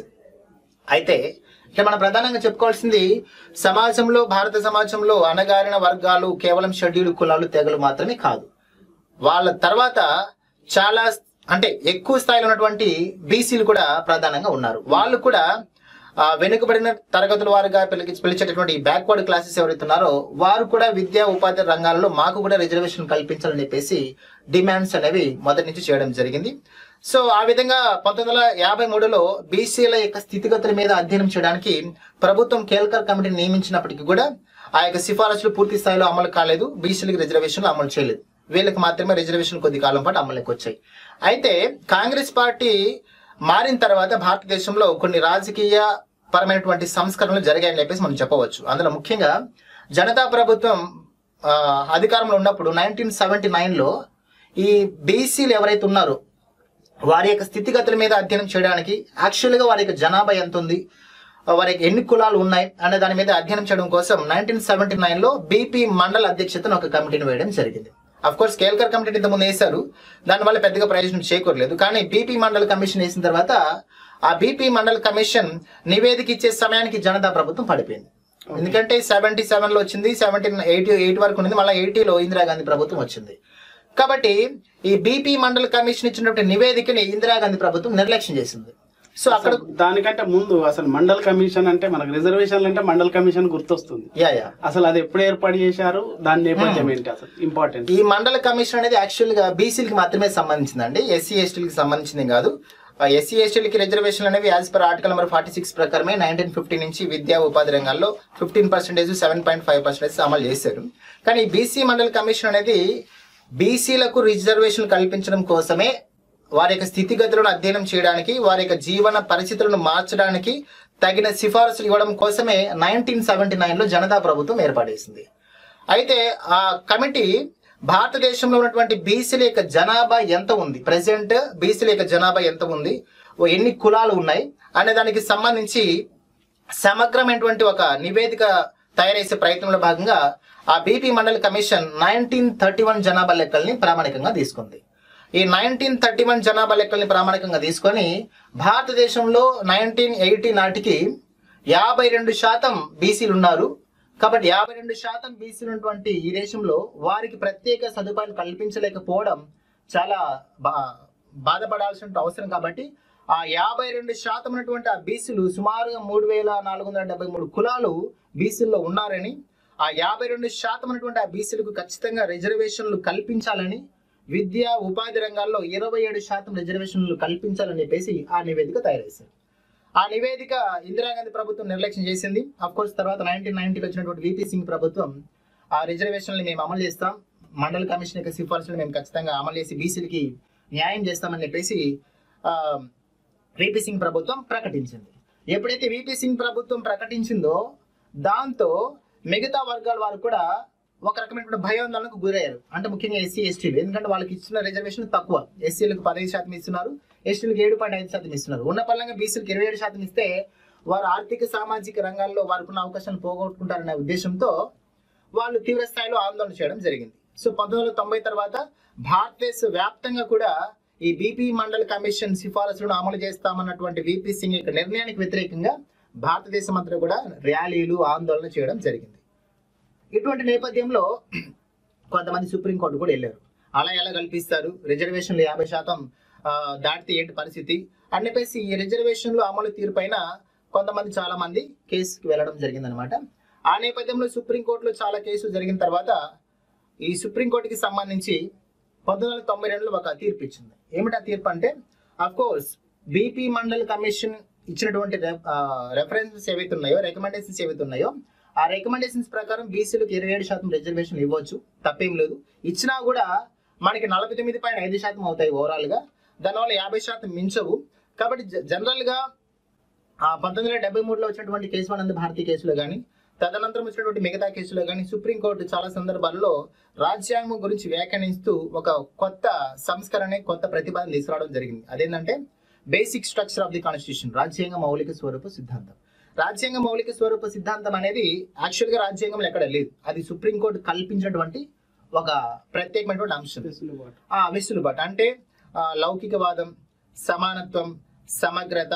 అయితే ఇక్కడ మనం ప్రధానంగా చెప్పుకోవాల్సింది సమాజంలో భారత సమాజంలో అణగారిన వర్గాలు కేవలం షెడ్యూల్ కులాలు తెగలు మాత్రమే కాదు వాళ్ళ తర్వాత చాలా అంటే ఎక్కువ స్థాయిలో ఉన్నటువంటి బీసీలు కూడా ప్రధానంగా ఉన్నారు వాళ్ళు కూడా ఆ, వెనుకబడిన తరగతుల వారుగా పిలిచి పిలిచేటటువంటి బ్యాక్వర్డ్ క్లాసెస్ ఎవరైతే ఉన్నారో వారు కూడా విద్యా ఉపాధి రంగాల్లో మాకు కూడా రిజర్వేషన్ కల్పించాలని చెప్పేసి డిమాండ్స్ అనేవి మొదటి నుంచి చేయడం జరిగింది సో ఆ విధంగా పంతొమ్మిది వందల యాభై మూడులో బీసీల యొక్క స్థితిగతుల మీద అధ్యయనం చేయడానికి ప్రభుత్వం కేల్కర్ కమిటీని నియమించినప్పటికీ కూడా ఆ యొక్క సిఫారసులు పూర్తి స్థాయిలో అమలు కాలేదు బీసీలకు రిజర్వేషన్లు అమలు చేయలేదు వీళ్ళకి మాత్రమే రిజర్వేషన్ కొద్ది కాలం పాటు అమలుకి వచ్చాయి అయితే కాంగ్రెస్ పార్టీ మారిన తర్వాత భారతదేశంలో కొన్ని రాజకీయ పరమైనటువంటి సంస్కరణలు జరిగాయని చెప్పేసి మనం చెప్పవచ్చు అందులో ముఖ్యంగా జనతా ప్రభుత్వం ఆ, అధికారంలో ఉన్నప్పుడు నైన్టీన్ సెవెంటీ నైన్లో ఈ బీసీలు ఎవరైతే ఉన్నారో వారి యొక్క స్థితిగతుల మీద అధ్యయనం చేయడానికి యాక్చువల్గా వారి యొక్క జనాభా ఎంత ఉంది వారి యొక్క ఎన్ని కులాలు ఉన్నాయి అనే దాని మీద అధ్యయనం చేయడం కోసం నైన్టీన్ సెవెంటీ నైన్ లో బీపీ మండల అధ్యక్షతను ఒక కమిటీని వేయడం జరిగింది అఫ్ కోర్స్ కేల్కర్ కమిటీని ఇంతకుముందు వేశారు దానివల్ల పెద్దగా ప్రయోజనం చేకూరలేదు కానీ బీపీ మండల్ కమిషన్ వేసిన తర్వాత ఆ బీపీ మండల్ కమిషన్ నివేదిక ఇచ్చే సమయానికి జనతా ప్రభుత్వం పడిపోయింది ఎందుకంటే సెవెంటీ సెవెన్ లో వచ్చింది సెవెంటీన్ ఎయిటీ ఎయిట్ వరకు ఉంది మళ్ళీ ఎయిటీలో ఇందిరాగాంధీ ప్రభుత్వం వచ్చింది కాబట్టి ఈ బీపీ మండల్ కమిషన్ ఇచ్చినటువంటి నివేదికని ఇందిరాగాంధీ ప్రభుత్వం నిర్లక్ష్యం చేసింది సో అక్కడ దానికంటే ముందు అసలు మండల్ కమిషన్ అంటే మనకు రిజర్వేషన్లు అంటే మండల్ కమిషన్ గుర్తొస్తుంది యా యా అసలు అది ఎప్పుడు ఏర్పాటు చేశారు దాని నేపథ్యం ఏంటి అసలు ఇంపార్టెంట్ ఈ మండల కమిషన్ అనేది యాక్చువల్ గా బీసీలకి మాత్రమే సంబంధించిందండి ఎస్సీ ఎస్టీలకి సంబంధించింది కాదు ఎస్సీ ఎస్టీలకి రిజర్వేషన్ అనేవి as per article number forty six ప్రకారమే నైన్టీన్ ఫిఫ్టీ నుంచి విద్యా ఉపాధి రంగాల్లో fifteen percentage seven point five percentage అమలు చేశారు కానీ బీసీ మండల కమిషన్ అనేది బీసీలకు రిజర్వేషన్ కల్పించడం కోసమే వారి యొక్క స్థితిగతులను అధ్యయనం చేయడానికి వారి యొక్క జీవన పరిస్థితులను మార్చడానికి తగిన సిఫారసులు ఇవ్వడం కోసమే నైన్టీన్ సెవెంటీ నైన్లో జనతా ప్రభుత్వం ఏర్పాటు చేసింది అయితే ఆ కమిటీ భారతదేశంలో ఉన్నటువంటి బీసీల యొక్క జనాభా ఎంత ఉంది ప్రెసెంట్ బీసీల యొక్క జనాభా ఎంత ఉంది ఓ ఎన్ని కులాలు ఉన్నాయి అనే దానికి సంబంధించి సమగ్రమైనటువంటి ఒక నివేదిక తయారు చేసే ప్రయత్నంలో భాగంగా ఆ బీపీ మండలి కమిషన్ నైన్టీన్ థర్టీ వన్ జనాభా లెక్కల్ని ప్రామాణికంగా తీసుకుంది ఈ నైన్టీన్ థర్టీ వన్ జనాభా లెక్కల్ని ప్రామాణికంగా తీసుకొని భారతదేశంలో నైన్టీన్ ఎయిటీ నాటికి యాభై రెండు శాతం బీసీలు ఉన్నారు కాబట్టి యాభై రెండు శాతం బీసీలు ఉన్నటువంటి ఈ దేశంలో వారికి ప్రత్యేక సదుపాయాలు కల్పించలేకపోవడం చాలా బా బాధపడాల్సిన అవసరం కాబట్టి ఆ యాభై రెండు శాతం ఉన్నటువంటి ఆ బీసీలు సుమారుగా మూడు వేల నాలుగు వందల డెబ్బై మూడు కులాలు బీసీల్లో ఉన్నారని ఆ యాభై రెండు శాతం ఉన్నటువంటి ఆ బీసీలకు ఖచ్చితంగా రిజర్వేషన్లు కల్పించాలని విద్య ఉపాధి రంగాల్లో ఇరవై ఏడు శాతం రిజర్వేషన్లు కల్పించాలని చెప్పేసి ఆ నివేదిక తయారు చేశారు ఆ నివేదిక ఇందిరాగాంధీ ప్రభుత్వం నిర్లక్ష్యం చేసింది అఫ్ కోర్స్ తర్వాత నైన్టీన్ నైన్టీలో వచ్చినటువంటి విపి సింగ్ ప్రభుత్వం ఆ రిజర్వేషన్లు మేము అమలు చేస్తాం మండల కమిషన్ యొక్క సిఫార్సులు మేము ఖచ్చితంగా అమలు చేసి బీసీలకి న్యాయం చేస్తామని చెప్పేసి ఆ, విపి సింగ్ ప్రభుత్వం ప్రకటించింది ఎప్పుడైతే విపి సింగ్ ప్రభుత్వం ప్రకటించిందో దాంతో మిగతా వర్గాల వారు కూడా ఒక రకమైనటువంటి భయోందోళనకు గురయ్యారు అంటే ముఖ్యంగా ఎస్సీ ఎస్టీలు ఎందుకంటే వాళ్ళకి ఇచ్చిన రిజర్వేషన్ తక్కువ ఎస్సీలకు పదహైదు శాతం ఇస్తున్నారు ఎస్టీలకు ఏడు పాయింట్ ఐదు శాతం ఇస్తున్నారు ఉన్న పరంగా బీసీలకు ఇరవై ఏడు శాతం ఇస్తే వారు ఆర్థిక సామాజిక రంగాల్లో వారికి ఉన్న అవకాశాలను పోగొట్టుకుంటారనే ఉద్దేశంతో వాళ్ళు తీవ్ర స్థాయిలో ఆందోళన చేయడం జరిగింది సో పంతొమ్మిది వందల తొంభై తర్వాత భారతదేశ వ్యాప్తంగా కూడా ఈ బీపీ మండల్ కమిషన్ సిఫారసులను అమలు చేస్తామన్నటువంటి విపి సింగ్ యొక్క నిర్ణయానికి వ్యతిరేకంగా భారతదేశం అంతా కూడా ర్యాలీలు ఆందోళన చేయడం జరిగింది ఇటువంటి నేపథ్యంలో కొంతమంది సుప్రీంకోర్టు కూడా వెళ్ళారు అలా ఎలా కల్పిస్తారు రిజర్వేషన్లు యాభై శాతం ఆ, దాటితే ఏంటి పరిస్థితి అని చెప్పేసి ఈ రిజర్వేషన్లు అమలు తీరు పైన కొంతమంది చాలా మంది కేసుకి వెళ్ళడం జరిగిందనమాట ఆ నేపథ్యంలో సుప్రీంకోర్టులో చాలా కేసులు జరిగిన తర్వాత ఈ సుప్రీంకోర్టుకి సంబంధించి పంతొమ్మిది వందల తొంభై రెండులో ఒక తీర్పు ఇచ్చింది ఏమిటి ఆ తీర్పు అంటే of course BP Mandal commission ఇచ్చినటువంటి రెఫరెన్సెస్ ఏవైతే ఉన్నాయో రికమెండేషన్స్ ఏవైతే ఉన్నాయో ఆ రికమెండేషన్స్ ప్రకారం బీసీలకు ఇరవై ఏడు శాతం రిజర్వేషన్ ఇవ్వచ్చు తప్పేం లేదు ఇచ్చినా కూడా మనకి నలభై తొమ్మిది పాయింట్ ఐదు శాతం అవుతాయి ఓవరాల్ గా దానివల్ల యాభై శాతం మించవు కాబట్టి జ- జనరల్ గా ఆ పంతొమ్మిది వందల డెబ్బై మూడులో వచ్చినటువంటి కేశవానంద భారతి కేసులో కానీ తదనంతరం వచ్చినటువంటి మిగతా కేసులో కానీ సుప్రీంకోర్టు చాలా సందర్భాల్లో రాజ్యాంగం గురించి వ్యాఖ్యానిస్తూ ఒక కొత్త సంస్కరణ కొత్త ప్రతిపాదన తీసుకురావడం జరిగింది అదేంటంటే basic structure of the constitution రాజ్యాంగ మౌలిక స్వరూప సిద్ధాంతం రాజ్యాంగ మౌలిక స్వరూప సిద్ధాంతం అనేది యాక్చువల్ గా రాజ్యాంగంలో ఎక్కడ లేదు అది సుప్రీంకోర్టు కల్పించినటువంటి ఒక ప్రత్యేకమైనటువంటి అంశం వెసులుబాటు ఆ వెసులుబాటు అంటే ఆ, లౌకికవాదం సమానత్వం సమగ్రత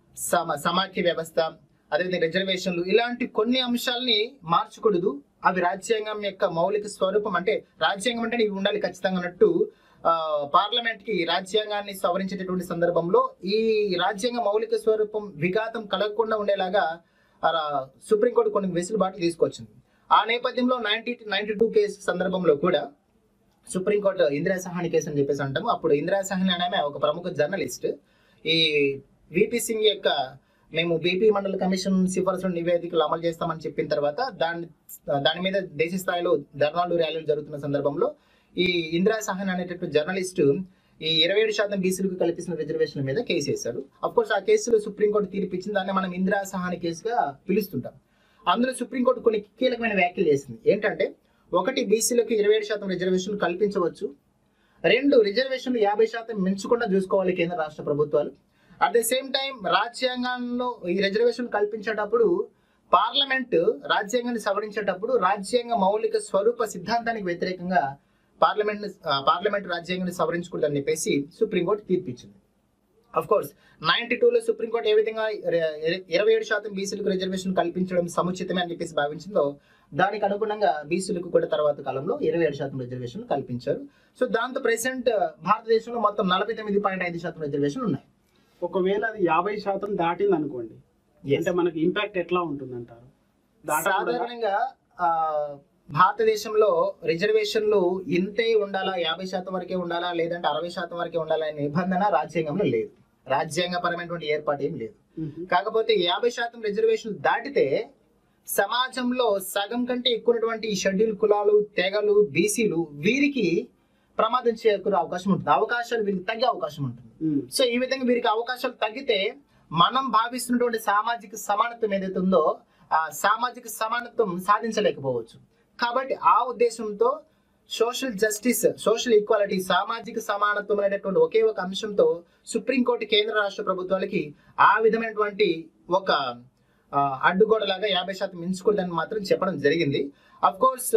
సమ సమాఖ్య వ్యవస్థ అదేవిధంగా రిజర్వేషన్లు ఇలాంటి కొన్ని అంశాలని మార్చకూడదు అవి రాజ్యాంగం యొక్క మౌలిక స్వరూపం అంటే రాజ్యాంగం అంటే ఇవి ఉండాలి ఖచ్చితంగా అన్నట్టు ఆ, పార్లమెంట్ కి రాజ్యాంగాన్ని సవరించేటటువంటి సందర్భంలో ఈ రాజ్యాంగ మౌలిక స్వరూపం విఘాతం కలగకుండా ఉండేలాగా ఆ, సుప్రీంకోర్టు కొన్ని వెసులుబాట్లు తీసుకొచ్చింది ఆ నేపథ్యంలో నైన్టీ నైన్టీ టూ కేసు సందర్భంలో కూడా సుప్రీంకోర్టు ఇందిరా సహాని కేసు అని చెప్పేసి అంటాము అప్పుడు ఇందిరా సహాని అనే ఆమె ఒక ప్రముఖ జర్నలిస్ట్ ఈ విపి సింగ్ యొక్క మేము బీపీ మండల కమిషన్ సిఫార్సుల నివేదికలు అమలు చేస్తామని చెప్పిన తర్వాత దాని దాని మీద దేశ స్థాయిలో ధర్నాలు ర్యాలీలు జరుగుతున్న సందర్భంలో ఈ ఇందిరా సహాన్ అనేటటువంటి జర్నలిస్టు ఈ ఇరవై ఏడు శాతం బీసీలకు కల్పిస్తున్న రిజర్వేషన్ల మీద కేసు వేశారు అఫ్ కోర్స్ ఆ కేసులో సుప్రీంకోర్టు తీర్పు ఇచ్చింది దాన్ని మనం ఇందిరా సహాని కేసుగా పిలుస్తుంటాం అందులో సుప్రీంకోర్టు కొన్ని కీలకమైన వ్యాఖ్యలు చేసింది ఏంటంటే ఒకటి బీసీలకు ఇరవై ఏడు శాతం రిజర్వేషన్లు కల్పించవచ్చు రెండు రిజర్వేషన్లు యాభై శాతం మించకుండా చూసుకోవాలి కేంద్ర రాష్ట్ర ప్రభుత్వాలు అట్ ద సేమ్ టైం రాజ్యాంగంలో ఈ రిజర్వేషన్ కల్పించేటప్పుడు పార్లమెంట్ రాజ్యాంగాన్ని సవరించేటప్పుడు రాజ్యాంగ మౌలిక స్వరూప సిద్ధాంతానికి వ్యతిరేకంగా పార్లమెంట్ పార్లమెంట్ రాజ్యాంగాన్ని సవరించకూడదని చెప్పేసి సుప్రీంకోర్టు తీర్పు ఇచ్చింది అఫ్ కోర్స్ నైన్టీ టూలో సుప్రీంకోర్టు ఏ విధంగా ఇర- ఇరవై ఏడు శాతం బీసీలకు రిజర్వేషన్ కల్పించడం సముచితమే అని చెప్పేసి భావించిందో దానికి అనుగుణంగా బీసీలకు కూడా తర్వాత కాలంలో ఇరవై ఏడు శాతం రిజర్వేషన్ కల్పించారు సో దాంతో ప్రెసెంట్ భారతదేశంలో మొత్తం నలభై తొమ్మిది పాయింట్ ఐదు శాతం రిజర్వేషన్ ఉన్నాయి ఒకవేళ అది యాభై శాతం దాటింది అనుకోండి అంటే మనకి ఇంపాక్ట్ ఎట్లా ఉంటుంది అంటారు దాటకూడదా? సాధారణంగా ఆ, భారతదేశంలో రిజర్వేషన్లు ఇంతే ఉండాలా యాభై శాతం వరకే ఉండాలా లేదంటే అరవై శాతం వరకే ఉండాలా అనే నిబంధన రాజ్యాంగంలో లేదు రాజ్యాంగపరమైనటువంటి ఏర్పాటు ఏం లేదు మ్మ్. కాకపోతే యాభై శాతం రిజర్వేషన్ దాటితే సమాజంలో సగం కంటే ఎక్కువటువంటి ఈ షెడ్యూల్ కులాలు తెగలు బీసీలు వీరికి ప్రమాదం చేకూరే అవకాశం ఉంటుంది అవకాశాలు వీరికి తగ్గే అవకాశం ఉంటుంది మ్మ్. సో ఈ విధంగా వీరికి అవకాశాలు తగ్గితే మనం భావిస్తున్నటువంటి సామాజిక సమానత్వం ఏదైతే ఉందో ఆ సామాజిక సమానత్వం సాధించలేకపోవచ్చు కాబట్టి ఆ ఉద్దేశంతో సోషల్ జస్టిస్ సోషల్ ఈక్వాలిటీ సామాజిక సమానత్వం అనేటటువంటి ఒకే ఒక అంశంతో సుప్రీంకోర్టు కేంద్ర రాష్ట్ర ప్రభుత్వాలకి ఆ విధమైనటువంటి ఒక ఆ, అడ్డుగోడలాగా యాభై శాతం మించకూడదని మాత్రం చెప్పడం జరిగింది అఫ్ కోర్స్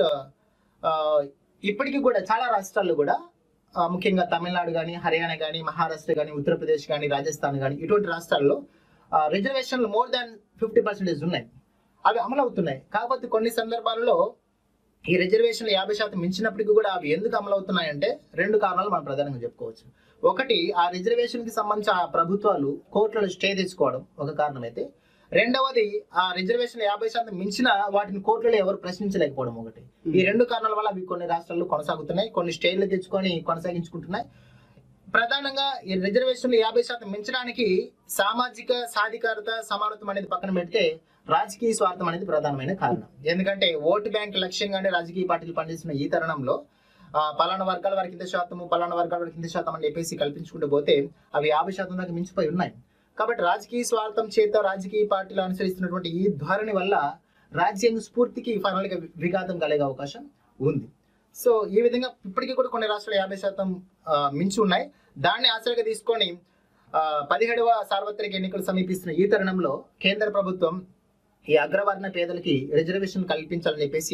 ఇప్పటికీ కూడా చాలా రాష్ట్రాల్లో కూడా ఆ, ముఖ్యంగా తమిళనాడు కానీ హర్యానా కానీ మహారాష్ట్ర కానీ ఉత్తరప్రదేశ్ కానీ రాజస్థాన్ కానీ ఇటువంటి రాష్ట్రాల్లో రిజర్వేషన్లు మోర్ దాన్ ఫిఫ్టీ పర్సెంటేజ్ ఉన్నాయి అవి అమలు అవుతున్నాయి కాకపోతే కొన్ని సందర్భాల్లో ఈ రిజర్వేషన్లు యాభై శాతం మించినప్పటికీ కూడా అవి ఎందుకు అమలు అవుతున్నాయంటే రెండు కారణాలు మనం ప్రధానంగా చెప్పుకోవచ్చు ఒకటి ఆ రిజర్వేషన్ కి సంబంధించి ఆ ప్రభుత్వాలు కోర్టులలో స్టే తెచ్చుకోవడం ఒక కారణం అయితే రెండవది ఆ రిజర్వేషన్ యాభై శాతం మించిన వాటిని కోర్టులలో ఎవరు ప్రశ్నించలేకపోవడం ఒకటి ఈ రెండు కారణాల వల్ల అవి కొన్ని రాష్ట్రాల్లో కొనసాగుతున్నాయి కొన్ని స్టేట్లు తెచ్చుకొని కొనసాగించుకుంటున్నాయి ప్రధానంగా ఈ రిజర్వేషన్లు యాభై శాతం మించడానికి సామాజిక సాధికారత సమానత్వం అనేది పక్కన పెడితే రాజకీయ స్వార్థం అనేది ప్రధానమైన కారణం ఎందుకంటే ఓటు బ్యాంక్ లక్ష్యంగానే రాజకీయ పార్టీలు పనిచేస్తున్న ఈ తరుణంలో ఆ, పలానా వర్గాల వారికి ఇంత శాతము పలానా వర్గాల వారికి ఇంత శాతం అని చెప్పేసి కల్పించుకుంటూ పోతే అవి యాభై శాతం దాకా మించిపోయి ఉన్నాయి కాబట్టి రాజకీయ స్వార్థం చేత రాజకీయ పార్టీలు అనుసరిస్తున్నటువంటి ఈ ధోరణి వల్ల రాజ్యాంగ స్ఫూర్తికి ఫైనల్ గా విఘాతం కలిగే అవకాశం ఉంది సో ఈ విధంగా ఇప్పటికీ కూడా కొన్ని రాష్ట్రాలు యాభై శాతం ఆ, మించి ఉన్నాయి దాన్ని ఆశ్రయంగా తీసుకొని ఆ, పదిహేడవ సార్వత్రిక ఎన్నికలు సమీపిస్తున్న ఈ తరుణంలో కేంద్ర ప్రభుత్వం ఈ అగ్రవర్ణ పేదలకి రిజర్వేషన్ కల్పించాలని చెప్పేసి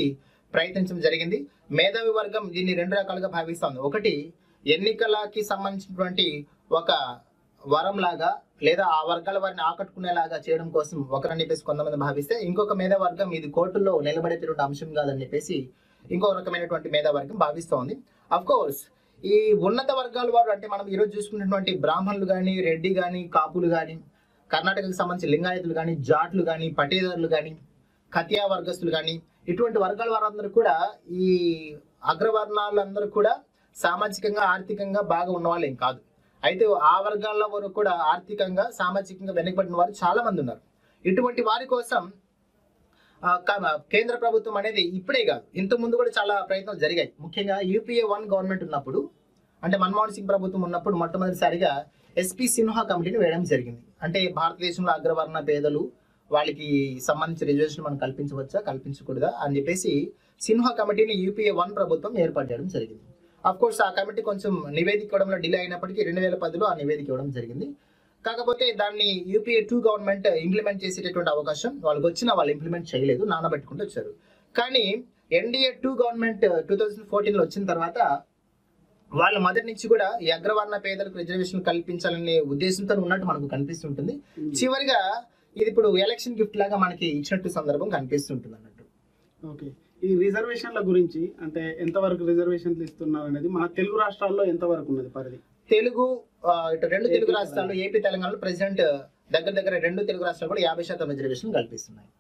ప్రయత్నించడం జరిగింది మేధావి వర్గం దీన్ని రెండు రకాలుగా భావిస్తుంది ఒకటి ఎన్నికలకి సంబంధించినటువంటి ఒక వరం లాగా లేదా ఆ వర్గాల వారిని ఆకట్టుకునేలాగా చేయడం కోసం ఒకరని చెప్పేసి కొంతమంది భావిస్తే ఇంకొక మేధావర్గం ఇది కోర్టుల్లో నిలబడేటువంటి అంశం కాదని చెప్పేసి ఇంకో రకమైనటువంటి మేధావర్గం భావిస్తోంది అఫ్ కోర్స్ ఈ ఉన్నత వర్గాల వారు అంటే మనం ఈరోజు చూసుకున్నటువంటి బ్రాహ్మణులు కానీ రెడ్డి కానీ కాపులు కానీ కర్ణాటకకు సంబంధించి లింగాయతులు కానీ జాట్లు కానీ పటీదారులు కానీ ఖతియా వర్గస్తులు కానీ ఇటువంటి వర్గాల వారందరూ కూడా ఈ అగ్రవర్ణాలందరూ కూడా సామాజికంగా ఆర్థికంగా బాగా ఉన్నవాళ్ళు ఏం కాదు అయితే ఆ వర్గాల వరకు కూడా ఆర్థికంగా సామాజికంగా వెనుకబడిన వారు చాలా మంది ఉన్నారు ఇటువంటి వారి కోసం ఆ, క- కేంద్ర ప్రభుత్వం అనేది ఇప్పుడే కాదు ఇంత ముందు కూడా చాలా ప్రయత్నాలు జరిగాయి ముఖ్యంగా యూపీఏ వన్ గవర్నమెంట్ ఉన్నప్పుడు అంటే మన్మోహన్ సింగ్ ప్రభుత్వం ఉన్నప్పుడు మొట్టమొదటిసారిగా ఎస్పీ సిన్హా కమిటీని వేయడం జరిగింది అంటే భారతదేశంలో అగ్రవర్ణ పేదలు వాళ్ళకి సంబంధించిన రిజర్వేషన్ మనం కల్పించవచ్చా కల్పించకూడదా అని చెప్పేసి సిన్హా కమిటీని యూపీఏ వన్ ప్రభుత్వం ఏర్పాటు చేయడం జరిగింది అఫ్ కోర్స్ ఆ కమిటీ కొంచెం నివేదిక ఇవ్వడంలో డిలే అయినప్పటికీ రెండు వేల పదిలో ఆ నివేదిక ఇవ్వడం జరిగింది కాకపోతే దాన్ని యూపీఏ టూ గవర్నమెంట్ ఇంప్లిమెంట్ చేసేటటువంటి అవకాశం వాళ్ళకి వచ్చినా వాళ్ళు ఇంప్లిమెంట్ చేయలేదు నానబెట్టుకుంటూ వచ్చారు కానీ NDA two government two thousand ఫోర్టీన్లో వచ్చిన తర్వాత వాళ్ళు మొదటి నుంచి కూడా ఈ అగ్రవర్ణ పేదలకు రిజర్వేషన్ కల్పించాలనే ఉద్దేశంతో ఉన్నట్టు మనకు కనిపిస్తుంటుంది చివరిగా ఇది ఇప్పుడు ఎలక్షన్ గిఫ్ట్ లాగా మనకి ఇచ్చినట్టు సందర్భం కనిపిస్తుంటుంది అన్నట్టు ఓకే ఈ రిజర్వేషన్ల గురించి అంటే ఎంతవరకు రిజర్వేషన్లు ఇస్తున్నారు అనేది మన తెలుగు రాష్ట్రాల్లో ఎంతవరకు ఉన్నది పరిధి తెలుగు ఆ, ఇటు రెండు తెలుగు ఏపీ, రాష్ట్రాలు ఏపీ తెలంగాణలో ప్రెసిడెంట్ దగ్గర దగ్గర రెండు తెలుగు రాష్ట్రాలు కూడా యాభై శాతం రిజర్వేషన్ కల్పిస్తున్నాయి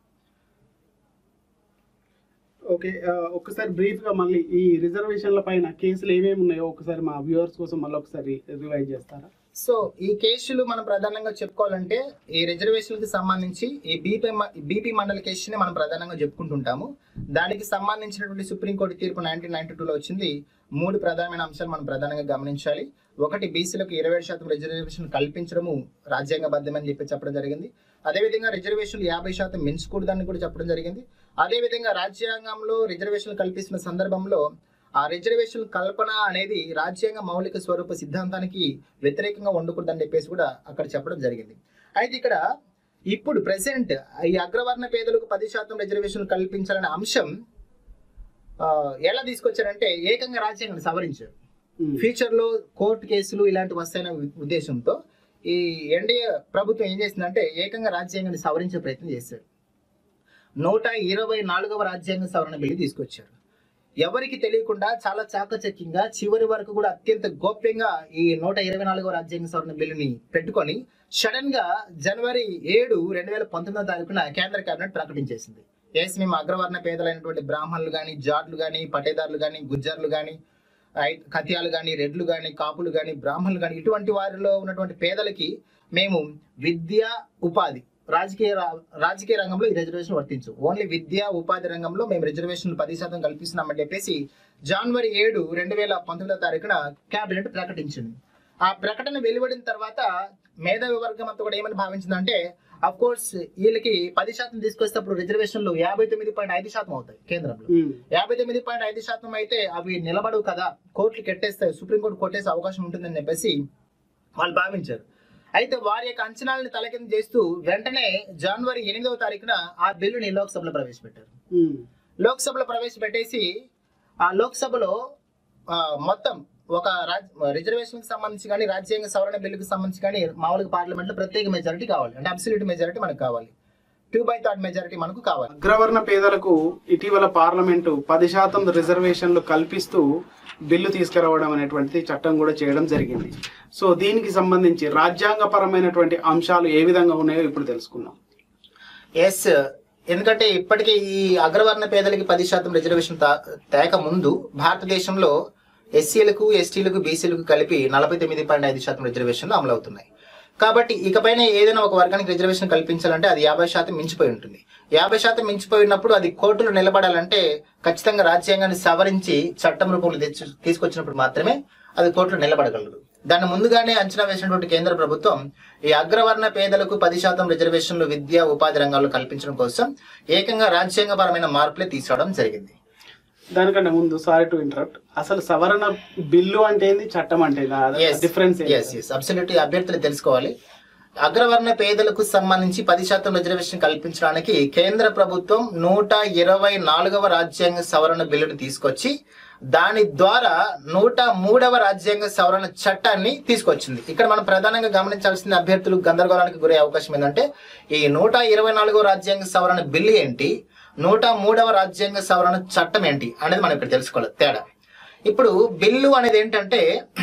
ఓకే ఆ, ఒక్కసారి బ్రీఫ్ గా మళ్ళీ ఈ రిజర్వేషన్ల పైన కేసులు ఏమేమి ఉన్నాయో ఒకసారి మా వ్యూవర్స్ కోసం మళ్ళీ ఒకసారి రివైజ్ చేస్తారా సో ఈ కేసులు మనం ప్రధానంగా చెప్పుకోవాలంటే ఈ రిజర్వేషన్ కి సంబంధించి ఈ బీపీ బీపీ మండలి కేసుని మనం ప్రధానంగా చెప్పుకుంటుంటాము దానికి సంబంధించినటువంటి సుప్రీంకోర్టు తీర్పు నైన్టీన్ నైన్టీ టూలో వచ్చింది మూడు ప్రధానమైన అంశాలు మనం ప్రధానంగా గమనించాలి ఒకటి బీసీలకు ఇరవై శాతం రిజర్వేషన్ కల్పించడము రాజ్యాంగబద్ధమని చెప్పి చెప్పడం జరిగింది అదేవిధంగా రిజర్వేషన్లు యాభై శాతం మించకూడదని కూడా చెప్పడం జరిగింది అదేవిధంగా రాజ్యాంగంలో రిజర్వేషన్లు కల్పిస్తున్న సందర్భంలో ఆ రిజర్వేషన్ కల్పన అనేది రాజ్యాంగ మౌలిక స్వరూప సిద్ధాంతానికి వ్యతిరేకంగా ఉండకూడదని చెప్పేసి కూడా అక్కడ చెప్పడం జరిగింది అయితే ఇక్కడ ఇప్పుడు ప్రెసెంట్ ఈ అగ్రవర్ణ పేదలకు పది శాతం రిజర్వేషన్ కల్పించాలనే అంశం ఆ, ఎలా తీసుకొచ్చారంటే ఏకంగా రాజ్యాంగాన్ని సవరించారు ఫ్యూచర్ లో కోర్టు కేసులు ఇలాంటివి వస్తాయనే ఉ- ఉద్దేశంతో ఈ ఎన్డీఏ ప్రభుత్వం ఏం చేసిందంటే ఏకంగా రాజ్యాంగాన్ని సవరించే ప్రయత్నం చేశారు నూట ఇరవై నాలుగవ రాజ్యాంగ సవరణ బిల్లు తీసుకొచ్చారు ఎవరికి తెలియకుండా చాలా చాకచక్యంగా చివరి వరకు కూడా అత్యంత గోప్యంగా ఈ నూట ఇరవై నాలుగవ రాజ్యాంగ సవరణ బిల్లుని పెట్టుకొని సడన్ గా జనవరి ఏడు రెండు వేల పంతొమ్మిదో తారీఖున కేంద్ర కేబినెట్ ప్రకటించేసింది ఎస్ మేము అగ్రవర్ణ పేదలైనటువంటి బ్రాహ్మణులు కానీ జాట్లు కానీ పటేదారులు కానీ గుజ్జర్లు కానీ ఐ- ఖతియాలు కానీ రెడ్లు కానీ కాపులు కానీ బ్రాహ్మణులు కానీ ఇటువంటి వారిలో ఉన్నటువంటి పేదలకి మేము విద్య ఉపాధి రాజకీయ రా- రాజకీయ రంగంలో ఈ రిజర్వేషన్ వర్తించు ఓన్లీ విద్య ఉపాధి రంగంలో మేము రిజర్వేషన్ పది శాతం కల్పిస్తున్నామని చెప్పేసి జనవరి ఏడు రెండు వేల పంతొమ్మిదో తారీఖున కేబినెట్ ప్రకటించింది ఆ ప్రకటన వెలువడిన తర్వాత మేధావి వర్గం అంతా కూడా ఏమని భావించిందంటే అఫ్ కోర్స్ వీళ్ళకి పది శాతం తీసుకొస్తే అప్పుడు రిజర్వేషన్లు యాభై తొమ్మిది పాయింట్ ఐదు శాతం అవుతాయి కేంద్రంలో యాభై తొమ్మిది పాయింట్ ఐదు శాతం అయితే అవి నిలబడవు కదా కోర్టులు కెట్టేస్తాయి సుప్రీంకోర్టు కొట్టేసే అవకాశం ఉంటుందని చెప్పేసి వాళ్ళు భావించారు అయితే వారి యొక్క అంచనాలను తలకింద చేస్తూ వెంటనే జనవరి ఎనిమిదవ తారీఖున ఆ బిల్లుని లోక్సభలో ప్రవేశపెట్టారు లోక్సభలో ప్రవేశపెట్టేసి ఆ లోక్సభలో ఆ, మొత్తం ఒక రాజ్ రిజర్వేషన్ కి సంబంధించి కానీ రాజ్యాంగ సవరణ బిల్లుకి సంబంధించి కానీ మామూలుగా పార్లమెంట్ లో ప్రత్యేక మెజారిటీ కావాలి అంటే అబ్సల్యూట్ మెజారిటీ మనకు కావాలి టూ బై థర్డ్ మెజారిటీ మనకు కావాలి అగ్రవర్ణ పేదలకు ఇటీవల పార్లమెంటు పది శాతం రిజర్వేషన్లు కల్పిస్తూ బిల్లు తీసుకురావడం అనేటువంటిది చట్టం కూడా చేయడం జరిగింది సో దీనికి సంబంధించి రాజ్యాంగపరమైనటువంటి అంశాలు ఏ విధంగా ఉన్నాయో ఇప్పుడు తెలుసుకుందాం ఎస్ ఎందుకంటే ఇప్పటికే ఈ అగ్రవర్ణ పేదలకి పది శాతం రిజర్వేషన్ తా- తేక ముందు భారతదేశంలో ఎస్సీలకు ఎస్టీలకు బీసీలకు కలిపి నలభై తొమ్మిది పాయింట్ ఐదు శాతం రిజర్వేషన్లు అమలు అవుతున్నాయి కాబట్టి ఇకపైన ఏదైనా ఒక వర్గానికి రిజర్వేషన్ కల్పించాలంటే అది యాభై శాతం మించిపోయి ఉంటుంది యాభై శాతం మించిపోయినప్పుడు అది కోర్టులో నిలబడాలంటే ఖచ్చితంగా రాజ్యాంగాన్ని సవరించి చట్టం రూపంలో తెచ్చు తీసుకొచ్చినప్పుడు మాత్రమే అది కోర్టులో నిలబడగలదు దాన్ని ముందుగానే అంచనా వేసినటువంటి కేంద్ర ప్రభుత్వం ఈ అగ్రవర్ణ పేదలకు పది శాతం రిజర్వేషన్లు విద్య ఉపాధి రంగాల్లో కల్పించడం కోసం ఏకంగా రాజ్యాంగపరమైన మార్పులే తీసుకురావడం జరిగింది దానికంటే ముందు సారీ టు ఇంటరప్ట్ అసలు సవరణ బిల్లు అంటే ఏంది చట్టం అంటే Yes. Difference yes yes absolutely అభ్యర్థులు తెలుసుకోవాలి అగ్రవర్ణ పేదలకు సంబంధించి పది శాతం రిజర్వేషన్ కల్పించడానికి కేంద్ర ప్రభుత్వం నూట ఇరవై నాలుగవ రాజ్యాంగ సవరణ బిల్లును తీసుకొచ్చి దాని ద్వారా నూట మూడవ రాజ్యాంగ సవరణ చట్టాన్ని తీసుకొచ్చింది ఇక్కడ మనం ప్రధానంగా గమనించాల్సిన అభ్యర్థులు గందరగోళానికి గురే అవకాశం ఏంటంటే ఈ నూట ఇరవై నాలుగవ రాజ్యాంగ సవరణ బిల్లు ఏంటి నూట మూడవ రాజ్యాంగ సవరణ చట్టం ఏంటి అనేది మనం ఇక్కడ తెలుసుకోవాలి తేడా ఇప్పుడు బిల్లు అనేది ఏంటంటే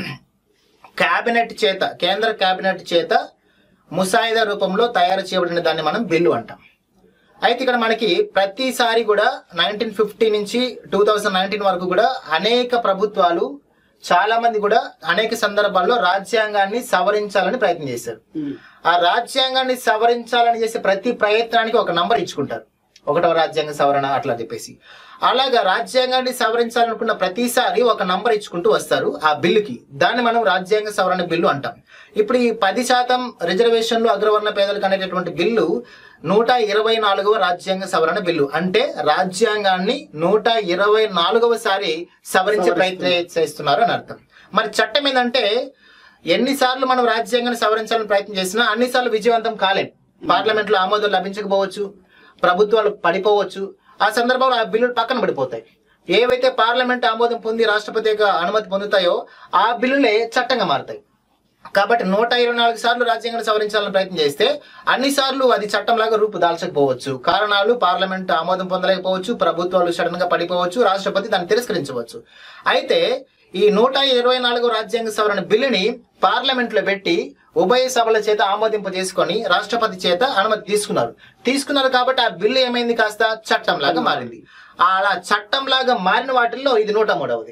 కేబినెట్ చేత కేంద్ర కేబినెట్ చేత ముసాయిదా రూపంలో తయారు చేయబడిన దాన్ని మనం బిల్లు అంటాం అయితే ఇక్కడ మనకి ప్రతిసారి కూడా నైన్టీన్ ఫిఫ్టీ నుంచి టూ థౌజండ్ నైన్టీన్ వరకు కూడా అనేక ప్రభుత్వాలు చాలా మంది కూడా అనేక సందర్భాల్లో రాజ్యాంగాన్ని సవరించాలని ప్రయత్నం చేశారు ఉమ్. ఆ రాజ్యాంగాన్ని సవరించాలని చేసే ప్రతి ప్రయత్నానికి ఒక నంబర్ ఇచ్చుకుంటారు ఒకటవ రాజ్యాంగ సవరణ అట్లా చెప్పేసి అలాగా రాజ్యాంగాన్ని సవరించాలనుకున్న ప్రతిసారి ఒక నంబర్ ఇచ్చుకుంటూ వస్తారు ఆ బిల్లుకి దాన్ని మనం రాజ్యాంగ సవరణ బిల్లు అంటాం ఇప్పుడు ఈ పది శాతం రిజర్వేషన్లు అగ్రవర్ణ పేదలకు అనేటటువంటి బిల్లు నూట ఇరవై నాలుగవ రాజ్యాంగ సవరణ బిల్లు అంటే రాజ్యాంగాన్ని నూట ఇరవై నాలుగవ సారి సవరించే ప్రయత్నం చేస్తున్నారు అని అర్థం మరి చట్టం ఏంటంటే ఎన్నిసార్లు మనం రాజ్యాంగాన్ని సవరించాలని ప్రయత్నం చేసినా అన్నిసార్లు విజయవంతం కాలేం పార్లమెంట్ లో ఆమోదం లభించకపోవచ్చు ప్రభుత్వాలు పడిపోవచ్చు ఆ సందర్భంలో ఆ బిల్లులు పక్కన పడిపోతాయి ఏవైతే పార్లమెంట్ ఆమోదం పొంది రాష్ట్రపతి యొక్క అనుమతి పొందుతాయో ఆ బిల్లులే చట్టంగా మారుతాయి కాబట్టి నూట ఇరవై నాలుగు సార్లు రాజ్యాంగాన్ని సవరించాలని ప్రయత్నం చేస్తే అన్ని సార్లు అది చట్టంలాగా రూపు దాల్చకపోవచ్చు కారణాలు పార్లమెంట్ ఆమోదం పొందలేకపోవచ్చు ప్రభుత్వాలు సడన్ గా పడిపోవచ్చు రాష్ట్రపతి దాన్ని తిరస్కరించవచ్చు అయితే ఈ నూట ఇరవై నాలుగు రాజ్యాంగ సవరణ బిల్లుని పార్లమెంట్ లో పెట్టి ఉభయ సభల చేత ఆమోదింప చేసుకొని రాష్ట్రపతి చేత అనుమతి తీసుకున్నారు తీసుకున్నారు కాబట్టి ఆ బిల్లు ఏమైంది కాస్త చట్టంలాగా మారింది అలా చట్టంలాగా మారిన వాటిల్లో ఇది నూట మూడవది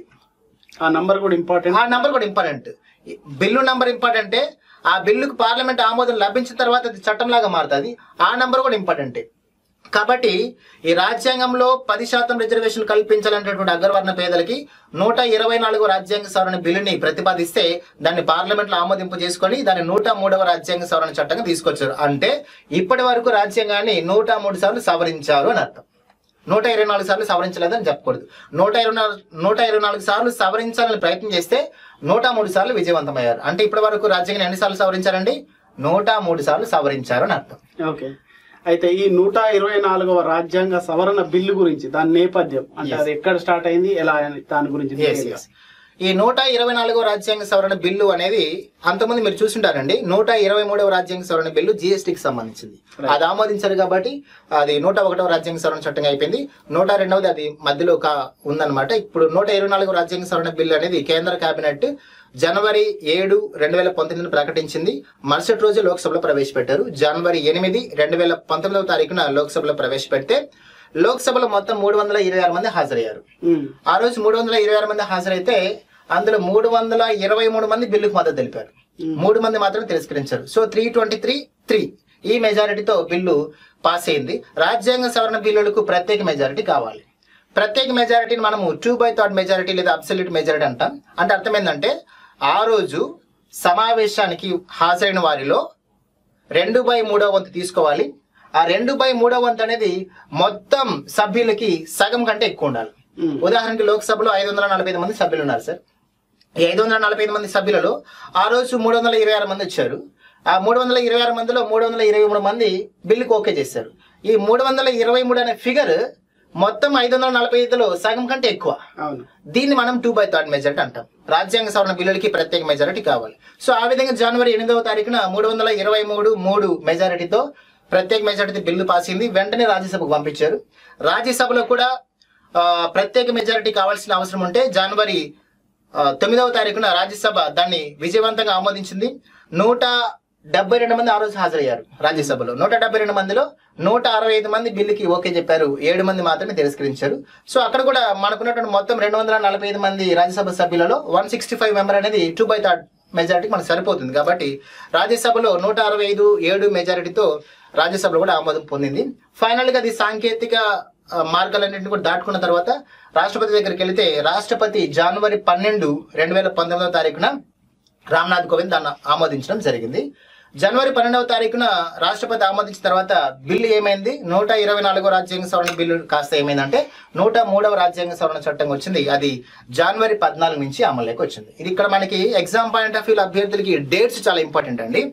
ఆ నంబర్ కూడా ఇంపార్టెంట్ ఆ నంబర్ కూడా ఇంపార్టెంట్ బిల్లు నంబర్ ఇంపార్టెంటే ఆ బిల్లుకు పార్లమెంట్ ఆమోదం లభించిన తర్వాత అది చట్టంలాగా మారుతుంది ఆ నంబర్ కూడా ఇంపార్టెంటే కాబట్టి ఈ రాజ్యాంగంలో పది శాతం రిజర్వేషన్ కల్పించాలనేటటువంటి అగ్రవర్ణ పేదలకి నూట ఇరవై నాలుగో రాజ్యాంగ సవరణ బిల్లుని ప్రతిపాదిస్తే దాన్ని పార్లమెంట్ లో ఆమోదింపు చేసుకొని దాన్ని నూట మూడవ రాజ్యాంగ సవరణ చట్టంగా తీసుకొచ్చారు అంటే ఇప్పటి వరకు రాజ్యాంగాన్ని నూట మూడు సార్లు సవరించారు అని అర్థం నూట ఇరవై నాలుగు సార్లు సవరించలేదని చెప్పకూడదు నూట ఇరవై నాలుగు నూట ఇరవై నాలుగు సార్లు సవరించాలని ప్రయత్నం చేస్తే నూట మూడు సార్లు విజయవంతమయ్యారు అంటే ఇప్పటి వరకు రాజ్యాంగం ఎన్నిసార్లు సవరించారండి నూట మూడు సార్లు సవరించారు అని అర్థం ఓకే అయితే ఈ నూట ఇరవై నాలుగవ రాజ్యాంగ సవరణ బిల్లు గురించి దాని నేపథ్యం అంటే Yes. అది ఎక్కడ స్టార్ట్ అయింది ఎలా అని దాని గురించి Yes, detail గా. yes. ఈ నూట ఇరవై నాలుగో రాజ్యాంగ సవరణ బిల్లు అనేది అంతకుముందు మీరు చూసుంటారండి నూట ఇరవై మూడవ రాజ్యాంగ సవరణ బిల్లు జిఎస్టీకి సంబంధించింది Right. అది ఆమోదించారు కాబట్టి అది నూట ఒకటవ రాజ్యాంగ సవరణ చట్టంగా అయిపోయింది నూట రెండవది అది మధ్యలో ఒక ఉందన్నమాట ఇప్పుడు నూట ఇరవై నాలుగో రాజ్యాంగ సవరణ బిల్లు అనేది కేంద్ర కేబినెట్ జనవరి ఏడు రెండు వేల పంతొమ్మిదిని ప్రకటించింది మరుసటి రోజు లోక్సభలో ప్రవేశపెట్టారు జనవరి ఎనిమిది రెండు వేల పంతొమ్మిదవ తారీఖున లోక్సభలో ప్రవేశపెడితే లోక్సభలో మొత్తం మూడు వందల ఇరవై ఆరు మంది హాజరయ్యారు ఉమ్. ఆ రోజు మూడు వందల ఇరవై ఆరు మంది హాజరైతే అందులో మూడు వందల ఇరవై మూడు మంది బిల్లుకు మద్దతు తెలిపారు మూడు మంది మాత్రం తిరస్కరించారు so three twenty three three ఈ మెజారిటీతో బిల్లు పాస్ అయింది రాజ్యాంగ సవరణ బిల్లులకు ప్రత్యేక మెజారిటీ కావాలి ప్రత్యేక మెజారిటీని మనము టూ బై థర్డ్ మెజారిటీ లేదా అబ్సల్యూట్ మెజారిటీ అంటాం అంటే అర్థం ఏంటంటే ఆ రోజు సమావేశానికి హాజరైన వారిలో రెండు బై మూడో వంతు తీసుకోవాలి ఆ రెండు బై మూడో వంతు అనేది మొత్తం సభ్యులకి సగం కంటే ఎక్కువ ఉండాలి ఉమ్. ఉదాహరణకి లోక్సభలో ఐదు వందల నలభై ఐదు మంది సభ్యులు ఉన్నారు సార్ ఈ ఐదు వందల నలభై ఐదు మంది సభ్యులలో ఆ రోజు మూడు వందల ఇరవై ఆరు మంది వచ్చారు ఆ మూడు వందల ఇరవై ఆరు మందిలో మూడు వందల ఇరవై మూడు మంది బిల్లుకు ఓకే చేశారు ఈ మూడు వందల ఇరవై మూడు అనే ఫిగర్ మొత్తం ఐదు వందల నలభై ఐదులో సగం కంటే ఎక్కువ అవును దీన్ని మనం టూ బై థర్డ్ మెజారిటీ అంటాం రాజ్యాంగ సవరణ బిల్లులకి ప్రత్యేక మెజారిటీ కావాలి సో ఆ విధంగా జనవరి ఎనిమిదవ తారీఖున మూడు వందల ఇరవై మూడు మూడు మెజారిటీతో ప్రత్యేక మెజారిటీ బిల్లు పాస్ అయింది వెంటనే రాజ్యసభకు పంపించారు రాజ్యసభలో కూడా ఆ, ప్రత్యేక మెజారిటీ కావాల్సిన అవసరం ఉంటే జనవరి ఆ, తొమ్మిదవ తారీఖున రాజ్యసభ దాన్ని విజయవంతంగా ఆమోదించింది నూట డెబ్బై రెండు మంది ఆ రోజు హాజరయ్యారు రాజ్యసభలో నూట డెబ్బై రెండు మందిలో నూట అరవై ఐదు మంది బిల్లుకి ఓకే చెప్పారు ఏడు మంది మాత్రమే తిరస్కరించారు సో అక్కడ కూడా మనకున్నటువంటి మొత్తం రెండు వందల నలభై ఐదు మంది రాజ్యసభ సభ్యులలో వన్ సిక్స్టీ ఫైవ్ మెంబర్ అనేది టూ బై థర్డ్ మెజారిటీకి మనకు సరిపోతుంది కాబట్టి రాజ్యసభలో నూట అరవై ఐదు ఏడు మెజారిటీతో రాజ్యసభలో కూడా ఆమోదం పొందింది ఫైనల్ గా అది సాంకేతిక ఆ, మార్గాలన్నింటినీ కూడా దాటుకున్న తర్వాత రాష్ట్రపతి దగ్గరికి వెళితే రాష్ట్రపతి జనవరి పన్నెండు రెండు వేల పంతొమ్మిదవ తారీఖున రామ్నాథ్ కోవింద్ దాన్ని ఆమోదించడం జరిగింది జనవరి పన్నెండవ తారీఖున రాష్ట్రపతి ఆమోదించిన తర్వాత బిల్లు ఏమైంది నూట ఇరవై నాలుగో రాజ్యాంగ సవరణ బిల్లు కాస్త ఏమైందంటే నూట మూడవ రాజ్యాంగ సవరణ చట్టం వచ్చింది అది జనవరి పద్నాలుగు నుంచి అమలులోకి వచ్చింది ఇది ఇక్కడ మనకి ఎగ్జామ్ పాయింట్ ఆఫ్ వ్యూ అభ్యర్థులకి డేట్స్ చాలా ఇంపార్టెంట్ అండి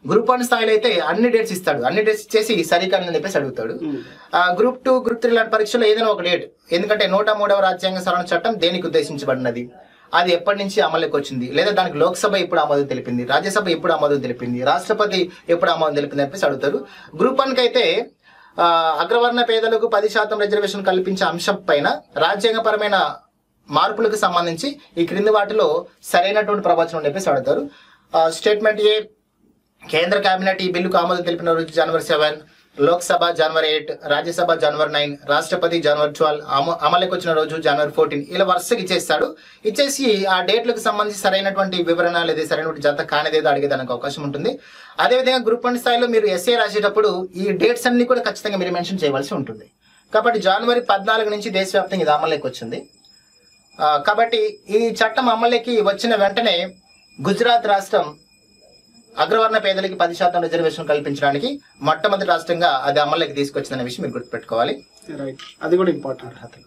గ్రూప్ వన్ స్థాయిలో అయితే అన్ని డేట్స్ ఇస్తాడు అన్ని డేట్స్ ఇచ్చేసి సరికాని చెప్పేసి అడుగుతాడు ఉమ్. ఆ గ్రూప్ టూ గ్రూప్ త్రీ లాంటి పరీక్షలో ఏదైనా ఒక డేట్ ఎందుకంటే నూట మూడవ రాజ్యాంగ సవరణ చట్టం దేనికి ఉద్దేశించబడినది అది ఎప్పటి నుంచి అమలుకి వచ్చింది లేదా దానికి లోక్సభ ఎప్పుడు ఆమోదం తెలిపింది రాజ్యసభ ఎప్పుడు ఆమోదం తెలిపింది రాష్ట్రపతి ఎప్పుడు ఆమోదం తెలిపింది చెప్పేసి అడుగుతారు గ్రూప్ వన్ కి అయితే ఆ, అగ్రవర్ణ పేదలకు పది శాతం రిజర్వేషన్ కల్పించే అంశం పైన రాజ్యాంగపరమైన మార్పులకు సంబంధించి ఈ క్రింది వాటిలో సరైనటువంటి ప్రవచనం అని చెప్పేసి అడుగుతారు స్టేట్మెంట్ ఏ కేంద్ర కేబినెట్ ఈ బిల్లుకు ఆమోదం తెలిపిన రోజు జనవరి సెవెన్ లోక్సభ జనవరి ఎయిట్ రాజ్యసభ జనవరి నైన్ రాష్ట్రపతి జనవరి ట్వెల్వ్ అమలుకి వచ్చిన రోజు జనవరి ఫోర్టీన్ ఇలా వరుసగా ఇచ్చేస్తాడు ఇచ్చేసి ఆ డేట్లకు సంబంధించి సరైనటువంటి వివరణ లేదా సరైనటువంటి జత కానిదేదో అడిగేదానికి అవకాశం ఉంటుంది అదేవిధంగా గ్రూప్ వన్ స్థాయిలో మీరు ఎస్ఏ రాసేటప్పుడు ఈ డేట్స్ అన్ని కూడా ఖచ్చితంగా మీరు మెన్షన్ చేయవలసి ఉంటుంది కాబట్టి జనవరి పద్నాలుగు నుంచి దేశవ్యాప్తంగా ఇది అమలులోకి వచ్చింది ఆ, కాబట్టి ఈ చట్టం అమలుకి వచ్చిన వెంటనే గుజరాత్ రాష్ట్రం అగ్రవర్ణ పేదలకి పది శాతం రిజర్వేషన్ కల్పించడానికి మొట్టమొదటి రాష్ట్రంగా అది అమల్లోకి తీసుకొచ్చిందనే విషయం మీరు గుర్తుపెట్టుకోవాలి రైట్ అది కూడా ఇంపార్టెంట్ అర్హతలు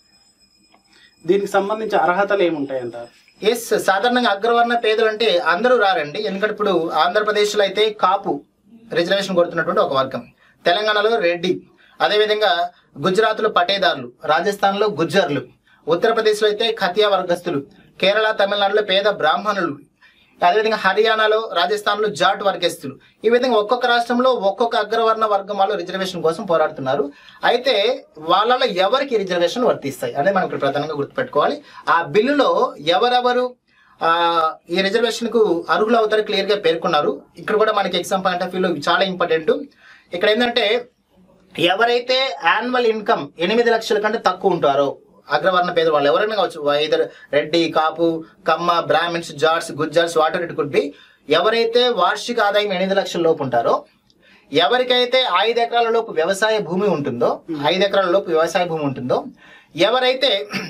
దీనికి సంబంధించి అర్హతలు ఏముంటాయంటారు ఎస్ సాధారణంగా అగ్రవర్ణ పేదలు అంటే అందరూ రారండి ఎందుకంటే ఇప్పుడు ఆంధ్రప్రదేశ్లో అయితే కాపు రిజర్వేషన్ కొడుతున్నటువంటి ఒక వర్గం తెలంగాణలో రెడ్డి అదేవిధంగా గుజరాత్లో పటేదారులు రాజస్థాన్లో గుజ్జర్లు ఉత్తరప్రదేశ్లో అయితే ఖతియా వర్గస్తులు కేరళ తమిళనాడులో పేద బ్రాహ్మణులు అదేవిధంగా హర్యానాలో రాజస్థాన్లో జాట్ వర్గస్తులు ఈ విధంగా ఒక్కొక్క రాష్ట్రంలో ఒక్కొక్క అగ్రవర్ణ వర్గం వాళ్ళు రిజర్వేషన్ కోసం పోరాడుతున్నారు అయితే వాళ్ళలో ఎవరికి రిజర్వేషన్ వర్తిస్తాయి అనేది మనం ఇక్కడ ప్రధానంగా గుర్తుపెట్టుకోవాలి ఆ బిల్లులో ఎవరెవరు ఆ, ఈ రిజర్వేషన్ కు అర్హులు అవుతారు క్లియర్ గా పేర్కొన్నారు ఇక్కడ కూడా మనకి ఎగ్జామ్ పాయింట్ ఆఫ్ వ్యూలో చాలా ఇంపార్టెంట్ ఇక్కడ ఏంటంటే ఎవరైతే యాన్యువల్ ఇన్కమ్ ఎనిమిది లక్షల కంటే తక్కువ ఉంటారో అగ్రవర్ణ పేద వాళ్ళు ఎవరైనా కావచ్చు ఇద్దరు Reddy Kapu Kamma Brahmins Jats Gujjars whatever it could be ఎవరైతే వార్షిక ఆదాయం ఎనిమిది లక్షల లోపు ఉంటారో ఎవరికైతే ఐదు ఎకరాల లోపు వ్యవసాయ భూమి ఉంటుందో ఐదు ఎకరాల లోపు వ్యవసాయ భూమి ఉంటుందో ఎవరైతే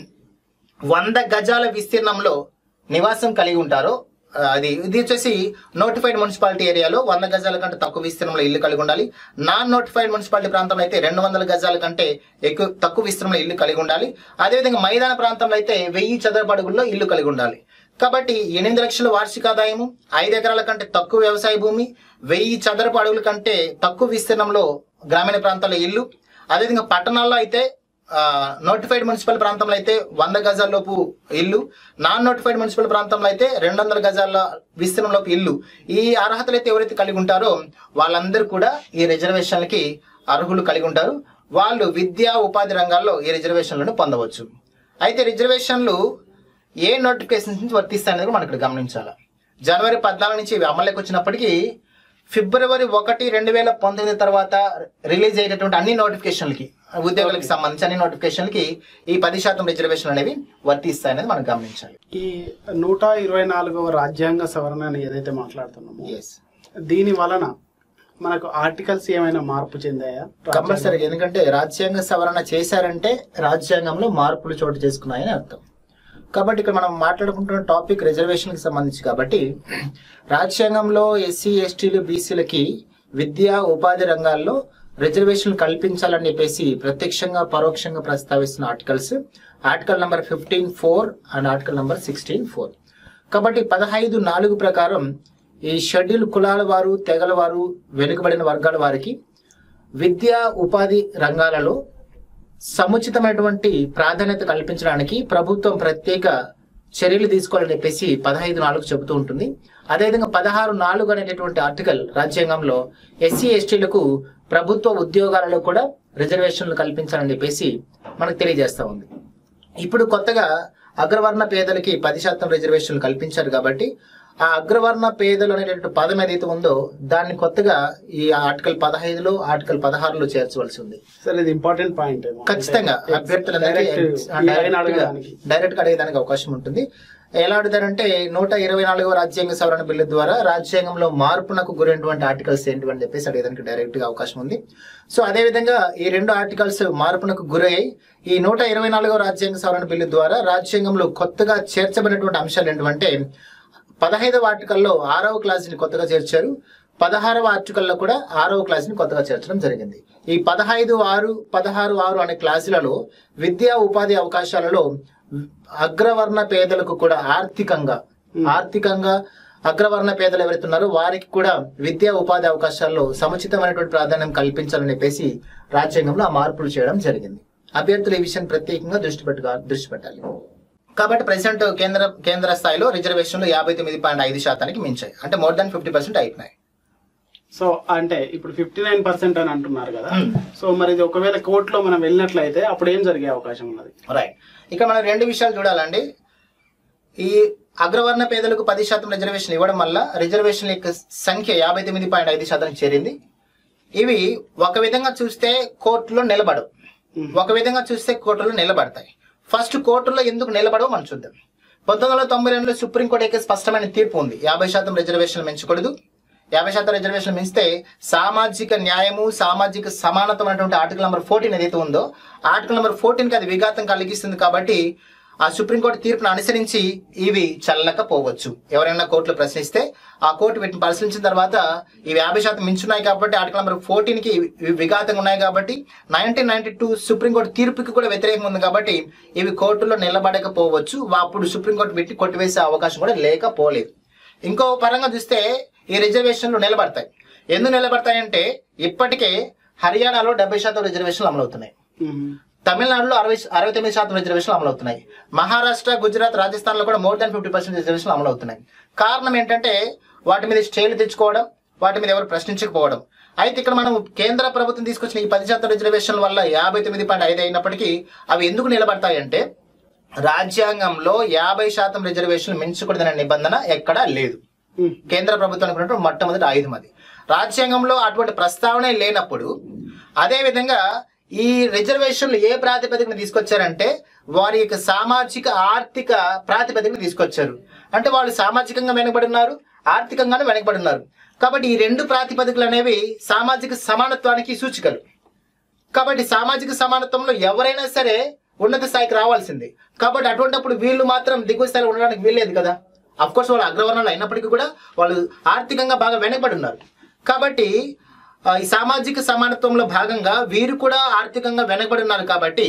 వంద గజాల విస్తీర్ణంలో నివాసం కలిగి ఉంటారో ఆ, అది ఇది వచ్చేసి నోటిఫైడ్ మున్సిపాలిటీ ఏరియాలో వంద గజాల కంటే తక్కువ విస్తీర్ణంలో ఇల్లు కలిగి ఉండాలి నాన్ నోటిఫైడ్ మున్సిపాలిటీ ప్రాంతంలో అయితే రెండు వందల గజాల కంటే ఎక్కువ తక్కువ విస్తీర్ణంలో ఇల్లు కలిగి ఉండాలి అదేవిధంగా మైదాన ప్రాంతంలో అయితే వెయ్యి చదరపు అడుగుల్లో ఇల్లు కలిగి ఉండాలి కాబట్టి ఎనిమిది లక్షల వార్షిక ఆదాయము ఐదు ఎకరాల కంటే తక్కువ వ్యవసాయ భూమి వెయ్యి చదరపు అడుగుల కంటే తక్కువ విస్తీర్ణంలో గ్రామీణ ప్రాంతాల్లో ఇల్లు అదేవిధంగా పట్టణాల్లో అయితే నోటిఫైడ్ మున్సిపల్ ప్రాంతంలో అయితే వంద గజాల లోపు ఇల్లు నాన్ నోటిఫైడ్ మున్సిపల్ ప్రాంతంలో అయితే రెండు వందల గజాల విస్తీర్ణంలోపు ఇల్లు ఈ అర్హతలు అయితే ఎవరైతే కలిగి ఉంటారో వాళ్ళందరూ కూడా ఈ రిజర్వేషన్లకి అర్హులు కలిగి ఉంటారు వాళ్ళు విద్యా ఉపాధి రంగాల్లో ఈ రిజర్వేషన్లను పొందవచ్చు అయితే రిజర్వేషన్లు ఏ నోటిఫికేషన్స్ నుంచి వర్తిస్తాయి అనేది కూడా మనం ఇక్కడ గమనించాలి జనవరి పద్నాలుగు నుంచి ఇవి అమలులోకి వచ్చినప్పటికీ ఫిబ్రవరి ఒకటి రెండు వేల పంతొమ్మిది తర్వాత రిలీజ్ అయ్యేటటువంటి అన్ని నోటిఫికేషన్లకి ఉద్యోగులకు సంబంధించి అన్ని నోటిఫికేషన్లకి ఈ పది శాతం రిజర్వేషన్ అనేవి వర్తిస్తాయి అనేది మనం గమనించాలి ఈ నూట ఇరవై నాలుగవ రాజ్యాంగ సవరణ అని ఏదైతే మాట్లాడుతున్నామో ఎస్ దీని వలన మనకు ఆర్టికల్స్ ఏమైనా మార్పు చెందాయా కంపల్సరీ ఎందుకంటే రాజ్యాంగ సవరణ చేశారంటే రాజ్యాంగంలో మార్పులు చోటు చేసుకున్నాయని అర్థం కాబట్టి ఇక్కడ మనం మాట్లాడుకుంటున్న టాపిక్ రిజర్వేషన్కి సంబంధించి కాబట్టి రాజ్యాంగంలో ఎస్సీ ఎస్టీలు బీసీలకి విద్యా ఉపాధి రంగాల్లో రిజర్వేషన్లు కల్పించాలని చెప్పేసి ప్రత్యక్షంగా పరోక్షంగా ప్రస్తావిస్తున్న articles article number fifteen four and article number sixteen four కాబట్టి పదహైదు నాలుగు ప్రకారం ఈ షెడ్యూల్ కులాల వారు తెగల వారు వెనుకబడిన వర్గాల వారికి విద్యా ఉపాధి రంగాలలో సముచితమైనటువంటి ప్రాధాన్యత కల్పించడానికి ప్రభుత్వం ప్రత్యేక చర్యలు తీసుకోవాలని చెప్పేసి పదహైదు నాలుగు చెబుతూ ఉంటుంది అదేవిధంగా పదహారు నాలుగు అనేటటువంటి ఆర్టికల్ రాజ్యాంగంలో ఎస్సీ ఎస్టీలకు ప్రభుత్వ ఉద్యోగాలలో కూడా రిజర్వేషన్లు కల్పించాలని చెప్పేసి మనకు తెలియజేస్తా ఉంది ఇప్పుడు కొత్తగా అగ్రవర్ణ పేదలకి పది శాతం రిజర్వేషన్లు కల్పించారు కాబట్టి ఆ అగ్రవర్ణ పేదలు అనేటువంటి పదం ఏదైతే ఉందో దాన్ని కొత్తగా ఈ ఆర్టికల్ పదహైదులో ఆర్టికల్ పదహారులో చేర్చవలసి ఉంది సరే ఇది ఇంపార్టెంట్ పాయింట్ ఏమో ఖచ్చితంగా అంటే అభ్యర్థులందరికీ direct ఈ లైన్ అడగడానికి డైరెక్ట్ గా అడిగేదానికి అవకాశం ఉంటుంది ఎలా అడుగుతారంటే నూట ఇరవై నాలుగవ రాజ్యాంగ సవరణ బిల్లు ద్వారా రాజ్యాంగంలో మార్పునకు గురైనటువంటి ఆర్టికల్స్ ఏంటి అని చెప్పేసి అడిగేదానికి డైరెక్ట్ గా అవకాశం ఉంది సో అదే విధంగా ఈ రెండు ఆర్టికల్స్ మార్పునకు గురయ్యాయి ఈ నూట ఇరవై నాలుగవ రాజ్యాంగ సవరణ బిల్లు ద్వారా రాజ్యాంగంలో కొత్తగా చేర్చబడినటువంటి అంశాలు ఏంటంటే పదహైదవ ఆర్టికల్లో ఆరవ క్లాస్ ని కొత్తగా చేర్చారు పదహారవ ఆర్టికల్లో కూడా ఆరవ క్లాస్ ని కొత్తగా చేర్చడం జరిగింది ఈ పదహైదు ఆరు పదహారు ఆరు అనే క్లాసులలో విద్యా ఉపాధి అవకాశాలలో అగ్రవర్ణ పేదలకు కూడా ఆర్థికంగా ఆర్థికంగా అగ్రవర్ణ పేదలు ఎవరైతే ఉన్నారో వారికి కూడా విద్యా ఉపాధి అవకాశాల్లో సముచితమైనటువంటి ప్రాధాన్యం కల్పించాలని చెప్పేసి రాజ్యాంగంలో ఆ మార్పులు చేయడం జరిగింది అభ్యర్థులు ఈ విషయం ప్రత్యేకంగా దృష్టి పెట్టుగా దృష్టి పెట్టాలి కాబట్టి ప్రెసెంట్ కేంద్ర కేంద్ర స్థాయిలో రిజర్వేషన్లు యాభై తొమ్మిది పాయింట్ ఐదు శాతానికి మించాయి అంటే మోర్ దాన్ ఫిఫ్టీ పర్సెంట్ అయిపోయినాయి సో అంటే ఇప్పుడు ఫిఫ్టీ నైన్ పర్సెంట్ అని అంటున్నారు కదా Hmm. సో మరి ఇది ఒకవేళ కోర్టులో మనం వెళ్ళినట్లయితే అప్పుడు ఏం జరిగే అవకాశం ఉన్నది రైట్ ఇక్కడ మనం రెండు విషయాలు చూడాలండి ఈ అగ్రవర్ణ పేదలకు పది శాతం రిజర్వేషన్ ఇవ్వడం వల్ల రిజర్వేషన్ యొక్క సంఖ్య యాభై తొమ్మిది పాయింట్ ఐదు శాతానికి చేరింది ఇవి ఒక విధంగా చూస్తే కోర్టులో నిలబడవు Hmm. ఒక విధంగా చూస్తే కోర్టులో నిలబడతాయి ఫస్ట్ కోర్టులో ఎందుకు నిలబడవు మనం చూద్దాం పంతొమ్మిది వందల తొంభై రెండులో సుప్రీంకోర్టు యొక్క స్పష్టమైన తీర్పు ఉంది యాభై శాతం రిజర్వేషన్లు పెంచకూడదు యాభై శాతం రిజర్వేషన్ మించితే సామాజిక న్యాయము సామాజిక సమానత్వం అనేటువంటి ఆర్టికల్ నెంబర్ ఫోర్టీన్ ఏదైతే ఉందో ఆర్టికల్ నెంబర్ ఫోర్టీన్ కి అది విఘాతం కలిగిస్తుంది కాబట్టి ఆ సుప్రీంకోర్టు తీర్పును అనుసరించి ఇవి చల్లకపోవచ్చు ఎవరైనా కోర్టులో ప్రశ్నిస్తే ఆ కోర్టు వీటిని పరిశీలించిన తర్వాత ఇవి యాభై శాతం మించున్నాయి కాబట్టి ఆర్టికల్ నెంబర్ ఫోర్టీన్ కి ఇవి విఘాతంగా ఉన్నాయి కాబట్టి నైన్టీన్ నైన్టీ టూ సుప్రీంకోర్టు తీర్పుకి కూడా వ్యతిరేకంగా ఉంది కాబట్టి ఇవి కోర్టులో నిలబడకపోవచ్చు అప్పుడు సుప్రీంకోర్టు పెట్టి కొట్టివేసే అవకాశం కూడా లేకపోలేదు ఇంకో పరంగా చూస్తే ఈ రిజర్వేషన్లు నిలబడతాయి ఎందుకు నిలబడతాయంటే ఇప్పటికే హర్యానాలో డెబ్బై శాతం రిజర్వేషన్లు అమలవుతున్నాయి మ్మ్. తమిళనాడులో అరవై అరవై తొమ్మిది శాతం రిజర్వేషన్లు అమలవుతున్నాయి మహారాష్ట్ర గుజరాత్ రాజస్థాన్ లో కూడా మోర్ దాన్ ఫిఫ్టీ పర్సెంట్ రిజర్వేషన్లు అమలవుతున్నాయి కారణం ఏంటంటే వాటి మీద స్టేలు తెచ్చుకోవడం వాటి మీద ఎవరు ప్రశ్నించకపోవడం అయితే ఇక్కడ మనం కేంద్ర ప్రభుత్వం తీసుకొచ్చిన ఈ పది శాతం రిజర్వేషన్ల వల్ల యాభై తొమ్మిది పాయింట్ ఐదు అయినప్పటికీ అవి ఎందుకు నిలబడతాయంటే రాజ్యాంగంలో యాభై శాతం రిజర్వేషన్లు మించకూడదనే నిబంధన ఎక్కడా లేదు మ్మ్. కేంద్ర ప్రభుత్వం అనుకున్నట్టు మొట్టమొదటి ఆయుధం అది రాజ్యాంగంలో అటువంటి ప్రస్తావనే లేనప్పుడు అదే విధంగా ఈ రిజర్వేషన్లు ఏ ప్రాతిపదికన తీసుకొచ్చారంటే వారి యొక్క సామాజిక ఆర్థిక ప్రాతిపదికన తీసుకొచ్చారు అంటే వాళ్ళు సామాజికంగా వెనకబడి ఉన్నారు ఆర్థికంగానే వెనకబడి ఉన్నారు కాబట్టి ఈ రెండు ప్రాతిపదికలు అనేవి సామాజిక సమానత్వానికి సూచికలు కాబట్టి సామాజిక సమానత్వంలో ఎవరైనా సరే ఉన్నత స్థాయికి రావాల్సిందే కాబట్టి అటువంటిప్పుడు వీళ్ళు మాత్రం దిగువ స్థాయిలో ఉండడానికి వీల్లేదు కదా అఫ్ కోర్స్ వాళ్ళు అగ్రవర్ణాలు అయినప్పటికీ కూడా వాళ్ళు ఆర్థికంగా బాగా వెనకబడి ఉన్నారు కాబట్టి ఆ, ఈ సామాజిక సమానత్వంలో భాగంగా వీరు కూడా ఆర్థికంగా వెనకబడి ఉన్నారు కాబట్టి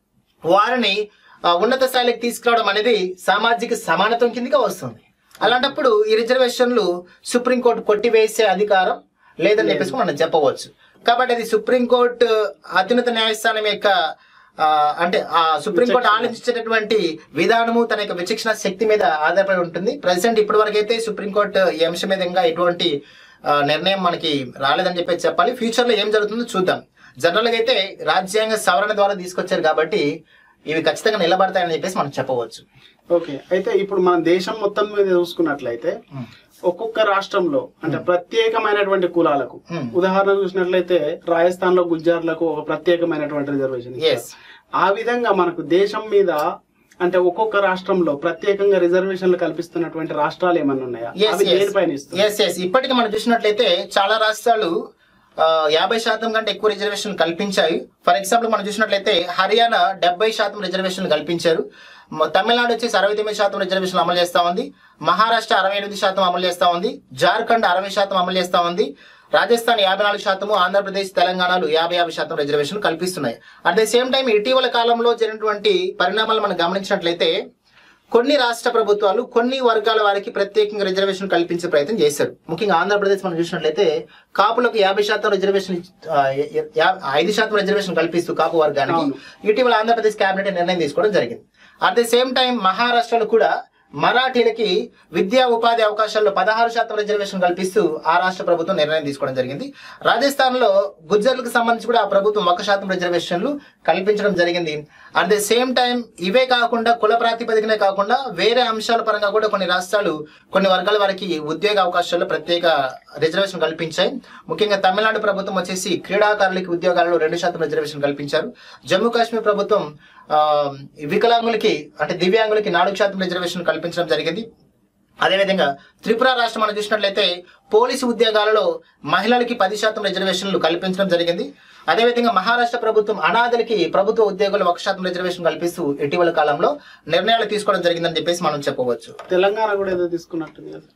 వారిని ఆ, ఉన్నత స్థాయికి తీసుకురావడం అనేది సామాజిక సమానత్వం కిందగా వస్తుంది అలాంటప్పుడు ఈ రిజర్వేషన్లు సుప్రీంకోర్టు కొట్టివేసే అధికారం లేదని చెప్పేసి మనం చెప్పవచ్చు కాబట్టి అది సుప్రీంకోర్టు అత్యున్నత న్యాయస్థానం యొక్క ఆ, అంటే ఆ సుప్రీంకోర్టు ఆలోచించేటటువంటి విధానము తన యొక్క విచక్షణ శక్తి మీద ఆధారపడి ఉంటుంది ప్రజెంట్ ఇప్పటి వరకు అయితే సుప్రీంకోర్టు ఈ అంశం మీద ఇంకా ఎటువంటి ఆ, నిర్ణయం మనకి రాలేదని చెప్పేసి చెప్పాలి ఫ్యూచర్ లో ఏం జరుగుతుందో చూద్దాం జనరల్ గా అయితే రాజ్యాంగ సవరణ ద్వారా తీసుకొచ్చారు కాబట్టి ఇవి ఖచ్చితంగా నిలబడతాయని చెప్పేసి మనం చెప్పవచ్చు ఓకే అయితే ఇప్పుడు మన దేశం మొత్తం మీద చూసుకున్నట్లయితే ఒక్కొక్క రాష్ట్రంలో అంటే ప్రత్యేకమైనటువంటి కులాలకు Hmm. ఉదాహరణ చూసినట్లయితే రాజస్థాన్ లో గుజ్జార్లకు ఒక ప్రత్యేకమైనటువంటి రిజర్వేషన్ ఇచ్చారు. Yes. ఆ విధంగా మనకు దేశం మీద అంటే ఒక్కొక్క రాష్ట్రంలో ప్రత్యేకంగా రిజర్వేషన్లు కల్పిస్తున్నటువంటి రాష్ట్రాలు ఏమన్నా ఉన్నాయా అవి దేనిపైన ఇస్తుంది ఎస్ ఎస్ ఇప్పటికి మనం చూసినట్లయితే చాలా రాష్ట్రాలు ఆ, యాభై శాతం కంటే ఎక్కువ రిజర్వేషన్ కల్పించాయి ఫర్ ఎగ్జాంపుల్ మనం చూసినట్లయితే హర్యానా డెబ్బై శాతం రిజర్వేషన్ కల్పించారు మ- తమిళనాడు వచ్చేసి అరవై తొమ్మిది శాతం రిజర్వేషన్ అమలు చేస్తా ఉంది మహారాష్ట్ర అరవై ఎనిమిది శాతం అమలు చేస్తా ఉంది జార్ఖండ్ అరవై శాతం అమలు చేస్తా ఉంది రాజస్థాన్ యాభై నాలుగు శాతము ఆంధ్రప్రదేశ్ తెలంగాణలు యాభై యాభై శాతం రిజర్వేషన్ కల్పిస్తున్నాయి అట్ ద సేమ్ టైం ఇటీవల కాలంలో జరిగినటువంటి పరిణామాలు మనం గమనించినట్లయితే కొన్ని రాష్ట్ర ప్రభుత్వాలు కొన్ని వర్గాల వారికి ప్రత్యేకంగా రిజర్వేషన్ కల్పించే ప్రయత్నం చేశారు ముఖ్యంగా ఆంధ్రప్రదేశ్ మనం చూసినట్లయితే కాపులకు యాభై శాతం రిజర్వేషన్ ఇచ్- ఆ, యా- యా- ఐదు శాతం రిజర్వేషన్ కల్పిస్తూ కాపు వర్గానికి అవును. ఇటీవల ఆంధ్రప్రదేశ్ కేబినెట్ నిర్ణయం తీసుకోవడం జరిగింది అట్ ద సేమ్ టైం మహారాష్ట్రలో కూడా మరాఠీలకి విద్యా ఉపాధి అవకాశాల్లో పదహారు శాతం రిజర్వేషన్ కల్పిస్తూ ఆ రాష్ట్ర ప్రభుత్వం నిర్ణయం తీసుకోవడం జరిగింది రాజస్థాన్ లో గుజ్జర్లకు సంబంధించి కూడా ఆ ప్రభుత్వం ఒక శాతం రిజర్వేషన్లు కల్పించడం జరిగింది అట్ ద సేమ్ టైం ఇవే కాకుండా కుల ప్రాతిపదికనే కాకుండా వేరే అంశాల పరంగా కూడా కొన్ని రాష్ట్రాలు కొన్ని వర్గాల వారికి ఉద్యోగ అవకాశాల్లో ప్రత్యేక రిజర్వేషన్ కల్పించాయి ముఖ్యంగా తమిళనాడు ప్రభుత్వం వచ్చేసి క్రీడాకారులకి ఉద్యోగాలలో రెండు శాతం రిజర్వేషన్ కల్పించారు జమ్మూ కాశ్మీర్ ప్రభుత్వం ఆ, వికలాంగులకి అంటే దివ్యాంగులకి నాలుగు శాతం రిజర్వేషన్ కల్పించడం జరిగింది అదేవిధంగా త్రిపుర రాష్ట్రం మనం చూసినట్లయితే పోలీసు ఉద్యోగాలలో మహిళలకి పది శాతం రిజర్వేషన్లు కల్పించడం జరిగింది అదేవిధంగా మహారాష్ట్ర ప్రభుత్వం అనాథలకి ప్రభుత్వ ఉద్యోగులు ఒక శాతం రిజర్వేషన్ కల్పిస్తూ ఇటీవల కాలంలో నిర్ణయాలు తీసుకోవడం జరిగిందని చెప్పేసి మనం చెప్పవచ్చు తెలంగాణ కూడా ఏదో తీసుకున్నట్టుంది కదా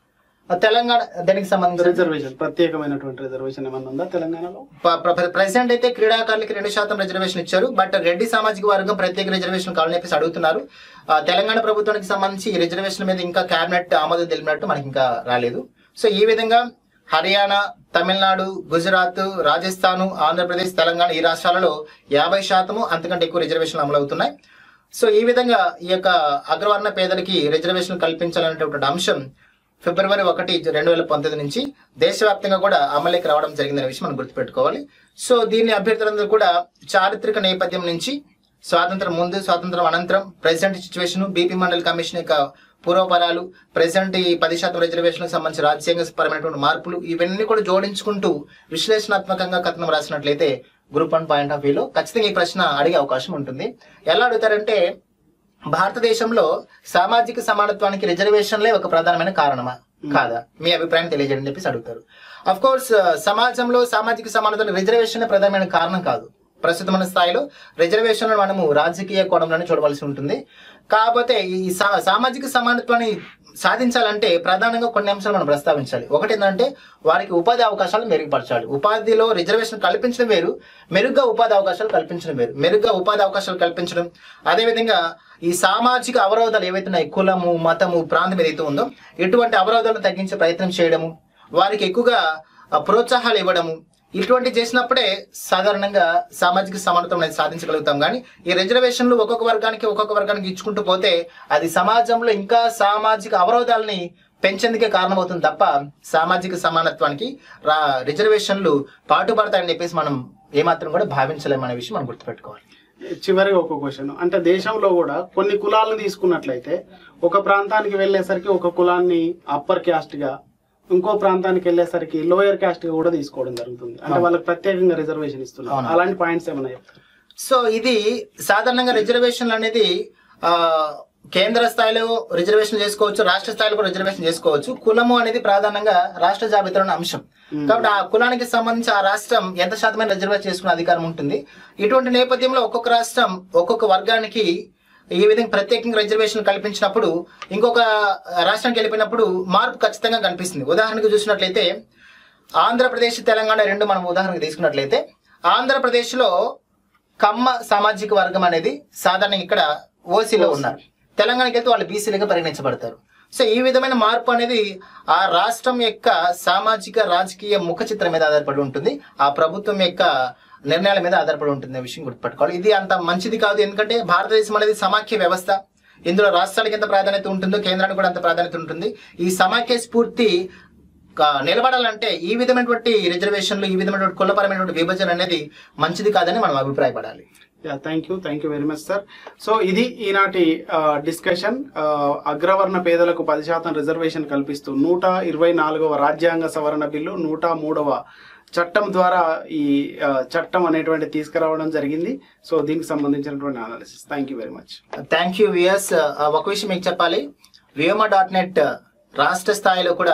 ఆ తెలంగాణ దానికి సంబంధించి రిజర్వేషన్ ప్రత్యేకమైనటువంటి రిజర్వేషన్ ఏమన్నా ఉందా తెలంగాణలో ప్రెసిడెంట్ అయితే క్రీడాకారులకి రెండు శాతం రిజర్వేషన్ ఇచ్చారు బట్ రెడ్డి సామాజిక వర్గం ప్రత్యేక రిజర్వేషన్ కావాలని చెప్పేసి అడుగుతున్నారు ఆ, తెలంగాణ ప్రభుత్వానికి సంబంధించి ఈ రిజర్వేషన్ మీద ఇంకా కేబినెట్ ఆమోదం తెలిపినట్టు మనకి ఇంకా రాలేదు సో ఈ విధంగా హర్యానా తమిళనాడు గుజరాత్ రాజస్థాన్ ఆంధ్రప్రదేశ్ తెలంగాణ ఈ రాష్ట్రాలలో యాభై శాతము అంతకంటే ఎక్కువ రిజర్వేషన్లు అమలు అవుతున్నాయి సో ఈ విధంగా ఈ యొక్క అగ్రవర్ణ పేదలకి రిజర్వేషన్ కల్పించాలనేటువంటి అంశం ఫిబ్రవరి ఒకటి రెండు వేల పంతొమ్మిది నుంచి దేశవ్యాప్తంగా కూడా అమలుకి రావడం జరిగిందనే విషయం మనం గుర్తుపెట్టుకోవాలి సో దీన్ని అభ్యర్థులందరూ కూడా చారిత్రక నేపథ్యం నుంచి స్వాతంత్రం ముందు స్వాతంత్రం అనంతరం president situation BP Mandal commission యొక్క పూర్వపరాలు ప్రెసిడెంట్ ఈ పది శాతం రిజర్వేషన్లకు సంబంధించి రాజ్యాంగ పరమైనటువంటి మార్పులు ఇవన్నీ కూడా జోడించుకుంటూ విశ్లేషణాత్మకంగా కథనం రాసినట్లయితే గ్రూప్ వన్ పాయింట్ ఆఫ్ వ్యూలో ఖచ్చితంగా ఈ ప్రశ్న అడిగే అవకాశం ఉంటుంది ఎలా అడుగుతారంటే భారతదేశంలో సామాజిక సమానత్వానికి రిజర్వేషన్లే ఒక ప్రధానమైన కారణమా కాదా మీ అభిప్రాయం తెలియజేయండి అని చెప్పేసి అడుగుతారు అఫ్ కోర్స్ సమాజంలో సామాజిక సమానతలో రిజర్వేషన్ ప్రధానమైన కారణం కాదు ప్రస్తుతమైన స్థాయిలో రిజర్వేషన్లు మనము రాజకీయ కోణంలోనే చూడవలసి ఉంటుంది కాకపోతే ఈ సా- సామాజిక సమానత్వాన్ని సాధించాలంటే ప్రధానంగా కొన్ని అంశాలు మనం ప్రస్తావించాలి ఒకటి ఏంటంటే వారికి ఉపాధి అవకాశాలు మెరుగుపరచాలి ఉపాధిలో రిజర్వేషన్ కల్పించడం వేరు మెరుగ్గా ఉపాధి అవకాశాలు కల్పించడం వేరు మెరుగ్గా ఉపాధి అవకాశాలు కల్పించడం అదేవిధంగా ఈ సామాజిక అవరోధాలు ఏవైతే ఉన్నాయి కులము మతము ప్రాంతం ఏదైతే ఉందో ఇటువంటి అవరోధాలను తగ్గించే ప్రయత్నం చేయడము వారికి ఎక్కువగా ఆ, ప్రోత్సాహాలు ఇవ్వడము ఇటువంటి చేసినప్పుడే సాధారణంగా సామాజిక సమానత్వం అనేది సాధించగలుగుతాం కానీ ఈ రిజర్వేషన్లు ఒక్కొక్క వర్గానికి ఒక్కొక్క వర్గానికి ఇచ్చుకుంటూ పోతే అది సమాజంలో ఇంకా సామాజిక అవరోధాలని పెంచేందుకే కారణమవుతుంది తప్ప సామాజిక సమానత్వానికి రా రిజర్వేషన్లు పాటుపడతాయని చెప్పేసి మనం ఏమాత్రం కూడా భావించలేమనే విషయం మనం గుర్తుపెట్టుకోవాలి చివరిగా ఒక క్వశ్చన్ అంటే దేశంలో కూడా కొన్ని కులాలను తీసుకున్నట్లయితే ఒక ప్రాంతానికి వెళ్ళేసరికి ఒక కులాన్ని అప్పర్ క్యాస్ట్ గా ఇంకో ప్రాంతానికి వెళ్ళేసరికి లోయర్ క్యాస్ట్ గా కూడా తీసుకోవడం జరుగుతుంది అంటే వాళ్ళకి ప్రత్యేకంగా రిజర్వేషన్ ఇస్తున్నారు అవును. అలాంటి పాయింట్స్ ఏమైనా చెప్తారు సో ఇది సాధారణంగా రిజర్వేషన్లు అనేది ఆ, కేంద్ర స్థాయిలో రిజర్వేషన్ చేసుకోవచ్చు రాష్ట్ర స్థాయిలో కూడా రిజర్వేషన్ చేసుకోవచ్చు కులము అనేది ప్రధానంగా రాష్ట్ర జాబితాలోని అంశం కాబట్టి ఆ కులానికి సంబంధించి ఆ రాష్ట్రం ఎంత శాతమైన రిజర్వేషన్ చేసుకునే అధికారం ఉంటుంది ఇటువంటి నేపథ్యంలో ఒక్కొక్క రాష్ట్రం ఒక్కొక్క వర్గానికి ఈ విధంగా ప్రత్యేకంగా రిజర్వేషన్ కల్పించినప్పుడు ఇంకొక రాష్ట్రానికి వెళ్ళిపోయినప్పుడు మార్పు ఖచ్చితంగా కనిపిస్తుంది ఉదాహరణకు చూసినట్లయితే ఆంధ్రప్రదేశ్ తెలంగాణ రెండు మనం ఉదాహరణకు తీసుకున్నట్లయితే ఆంధ్రప్రదేశ్లో కమ్మ సామాజిక వర్గం అనేది సాధారణంగా ఇక్కడ ఓసీలో ఉన్నారు తెలంగాణకి వెళ్తే వాళ్ళు బీసీలుగా పరిగణించబడతారు సో ఈ విధమైన మార్పు అనేది ఆ రాష్ట్రం యొక్క సామాజిక రాజకీయ ముఖ చిత్రం మీద ఆధారపడి ఉంటుంది ఆ ప్రభుత్వం యొక్క నిర్ణయాల మీద ఆధారపడి ఉంటుంది అనే విషయం గుర్తుపెట్టుకోవాలి ఇది అంత మంచిది కాదు ఎందుకంటే భారతదేశం అనేది సమాఖ్య వ్యవస్థ ఇందులో రాష్ట్రాలకు ఎంత ప్రాధాన్యత ఉంటుందో కేంద్రానికి కూడా అంత ప్రాధాన్యత ఉంటుంది ఈ సమాఖ్య స్ఫూర్తి కా- నిలబడాలంటే ఈ విధమైనటువంటి రిజర్వేషన్లు ఈ విధమైనటువంటి కులపరమైనటువంటి విభజన అనేది మంచిది కాదని మనం అభిప్రాయపడాలి thank you thank you very much sir so ఇది ఈనాటి డిస్కషన్ అగ్రవర్ణ పేదలకు పది శాతం రిజర్వేషన్ కల్పిస్తూ నూట ఇరవై నాలుగవ రాజ్యాంగ సవరణ బిల్లు నూట మూడవ చట్టం ద్వారా ఈ ఆ, చట్టం అనేటువంటి తీసుకురావడం జరిగింది సో దీనికి సంబంధించినటువంటి analysis thank you very much thank you VS ఒక విషయం మీకు చెప్పాలి వ్యోమ డాట్ నెట్ రాష్ట్ర స్థాయిలో కూడా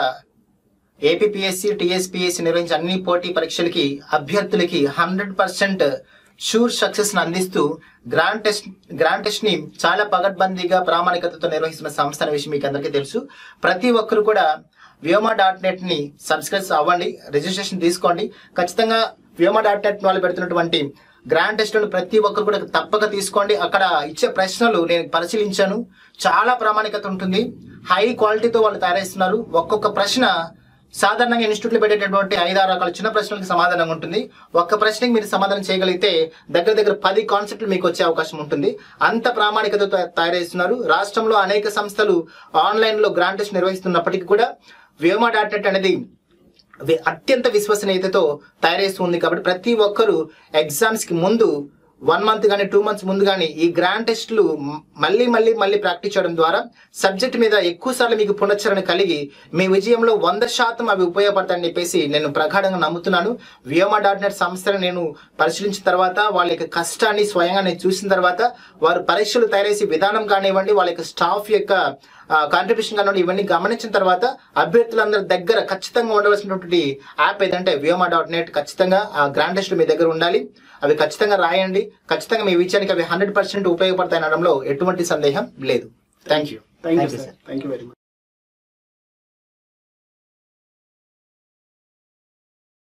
ఏపీఎస్సి టిఎస్పిఎస్సి నిర్వహించే అన్ని పోటీ పరీక్షలకి అభ్యర్థులకి హండ్రెడ్ పర్సెంట్ షూర్ సక్సెస్ అందిస్తూ గ్రాండ్ టెస్ట్ గ్రాండ్ టెస్ట్ ని చాలా పగడ్బందీగా ప్రామాణికతతో నిర్వహిస్తున్న సంస్థ అనే విషయం మీకు అందరికీ తెలుసు ప్రతి ఒక్కరు కూడా వ్యోమా డాట్ నెట్ ని సబ్స్క్రైబ్ అవ్వండి రిజిస్ట్రేషన్ తీసుకోండి ఖచ్చితంగా వ్యోమా డాట్ నెట్ వాళ్ళు పెడుతున్నటువంటి గ్రాండ్ టెస్ట్ ప్రతి ఒక్కరు కూడా తప్పక తీసుకోండి అక్కడ ఇచ్చే ప్రశ్నలు నేను పరిశీలించాను చాలా ప్రామాణికత ఉంటుంది హై క్వాలిటీతో వాళ్ళు తయారేస్తున్నారు ఒక్కొక్క ప్రశ్న సాధారణంగా ఇన్స్టిట్యూట్లో పెట్టేటటువంటి ఐదు ఆరు రకాల చిన్న ప్రశ్నలకు సమాధానం ఉంటుంది ఒక్క ప్రశ్నకి మీరు సమాధానం చేయగలిగితే దగ్గర దగ్గర పది కాన్సెప్ట్లు మీకు వచ్చే అవకాశం ఉంటుంది అంత ప్రామాణికతతో తయ- తయారేస్తున్నారు రాష్ట్రంలో అనేక సంస్థలు ఆన్లైన్ లో గ్రాండ్ టెస్ట్ నిర్వహిస్తున్నప్పటికీ కూడా వ్యోమా డాట్ నెట్ అనేది వి- అత్యంత విశ్వసనీయతతో తయారేస్తుంది కాబట్టి ప్రతి ఒక్కరూ ఎగ్జామ్స్ కి ముందు వన్ మంత్ కానీ టూ మంత్స్ ముందు కానీ ఈ గ్రాండ్ టెస్ట్లు మ- మళ్ళీ మళ్ళీ మళ్ళీ ప్రాక్టీస్ చేయడం ద్వారా సబ్జెక్ట్ మీద ఎక్కువ సార్లు మీకు పునశ్చరణ కలిగి మీ విజయంలో వంద శాతం అవి ఉపయోగపడతాయని చెప్పేసి నేను ప్రగాఢంగా నమ్ముతున్నాను వ్యోమా డాట్ నెట్ సంస్థను నేను పరిశీలించిన తర్వాత వాళ్ళ యొక్క కష్టాన్ని స్వయంగా నేను చూసిన తర్వాత వారు పరీక్షలు తయారేసి విధానం కానివ్వండి వాళ్ళ యొక్క స్టాఫ్ యొక్క కాంట్రిబ్యూషన్ కానివ్వండి ఇవన్నీ గమనించిన తర్వాత అభ్యర్థులందరి దగ్గర ఖచ్చితంగా ఉండవలసినటువంటి యాప్ ఏదంటే వ్యోమా డాట్ నెట్ ఖచ్చితంగా ఆ గ్రాండ్ టెస్ట్ మీ దగ్గర ఉండాలి అవి ఖచ్చితంగా రాయండి ఖచ్చితంగా మీ విజయానికి అవి హండ్రెడ్ పర్సెంట్ ఉపయోగపడతాయి అనడంలో ఎటువంటి సందేహం లేదు thank you thank you sir thank you very much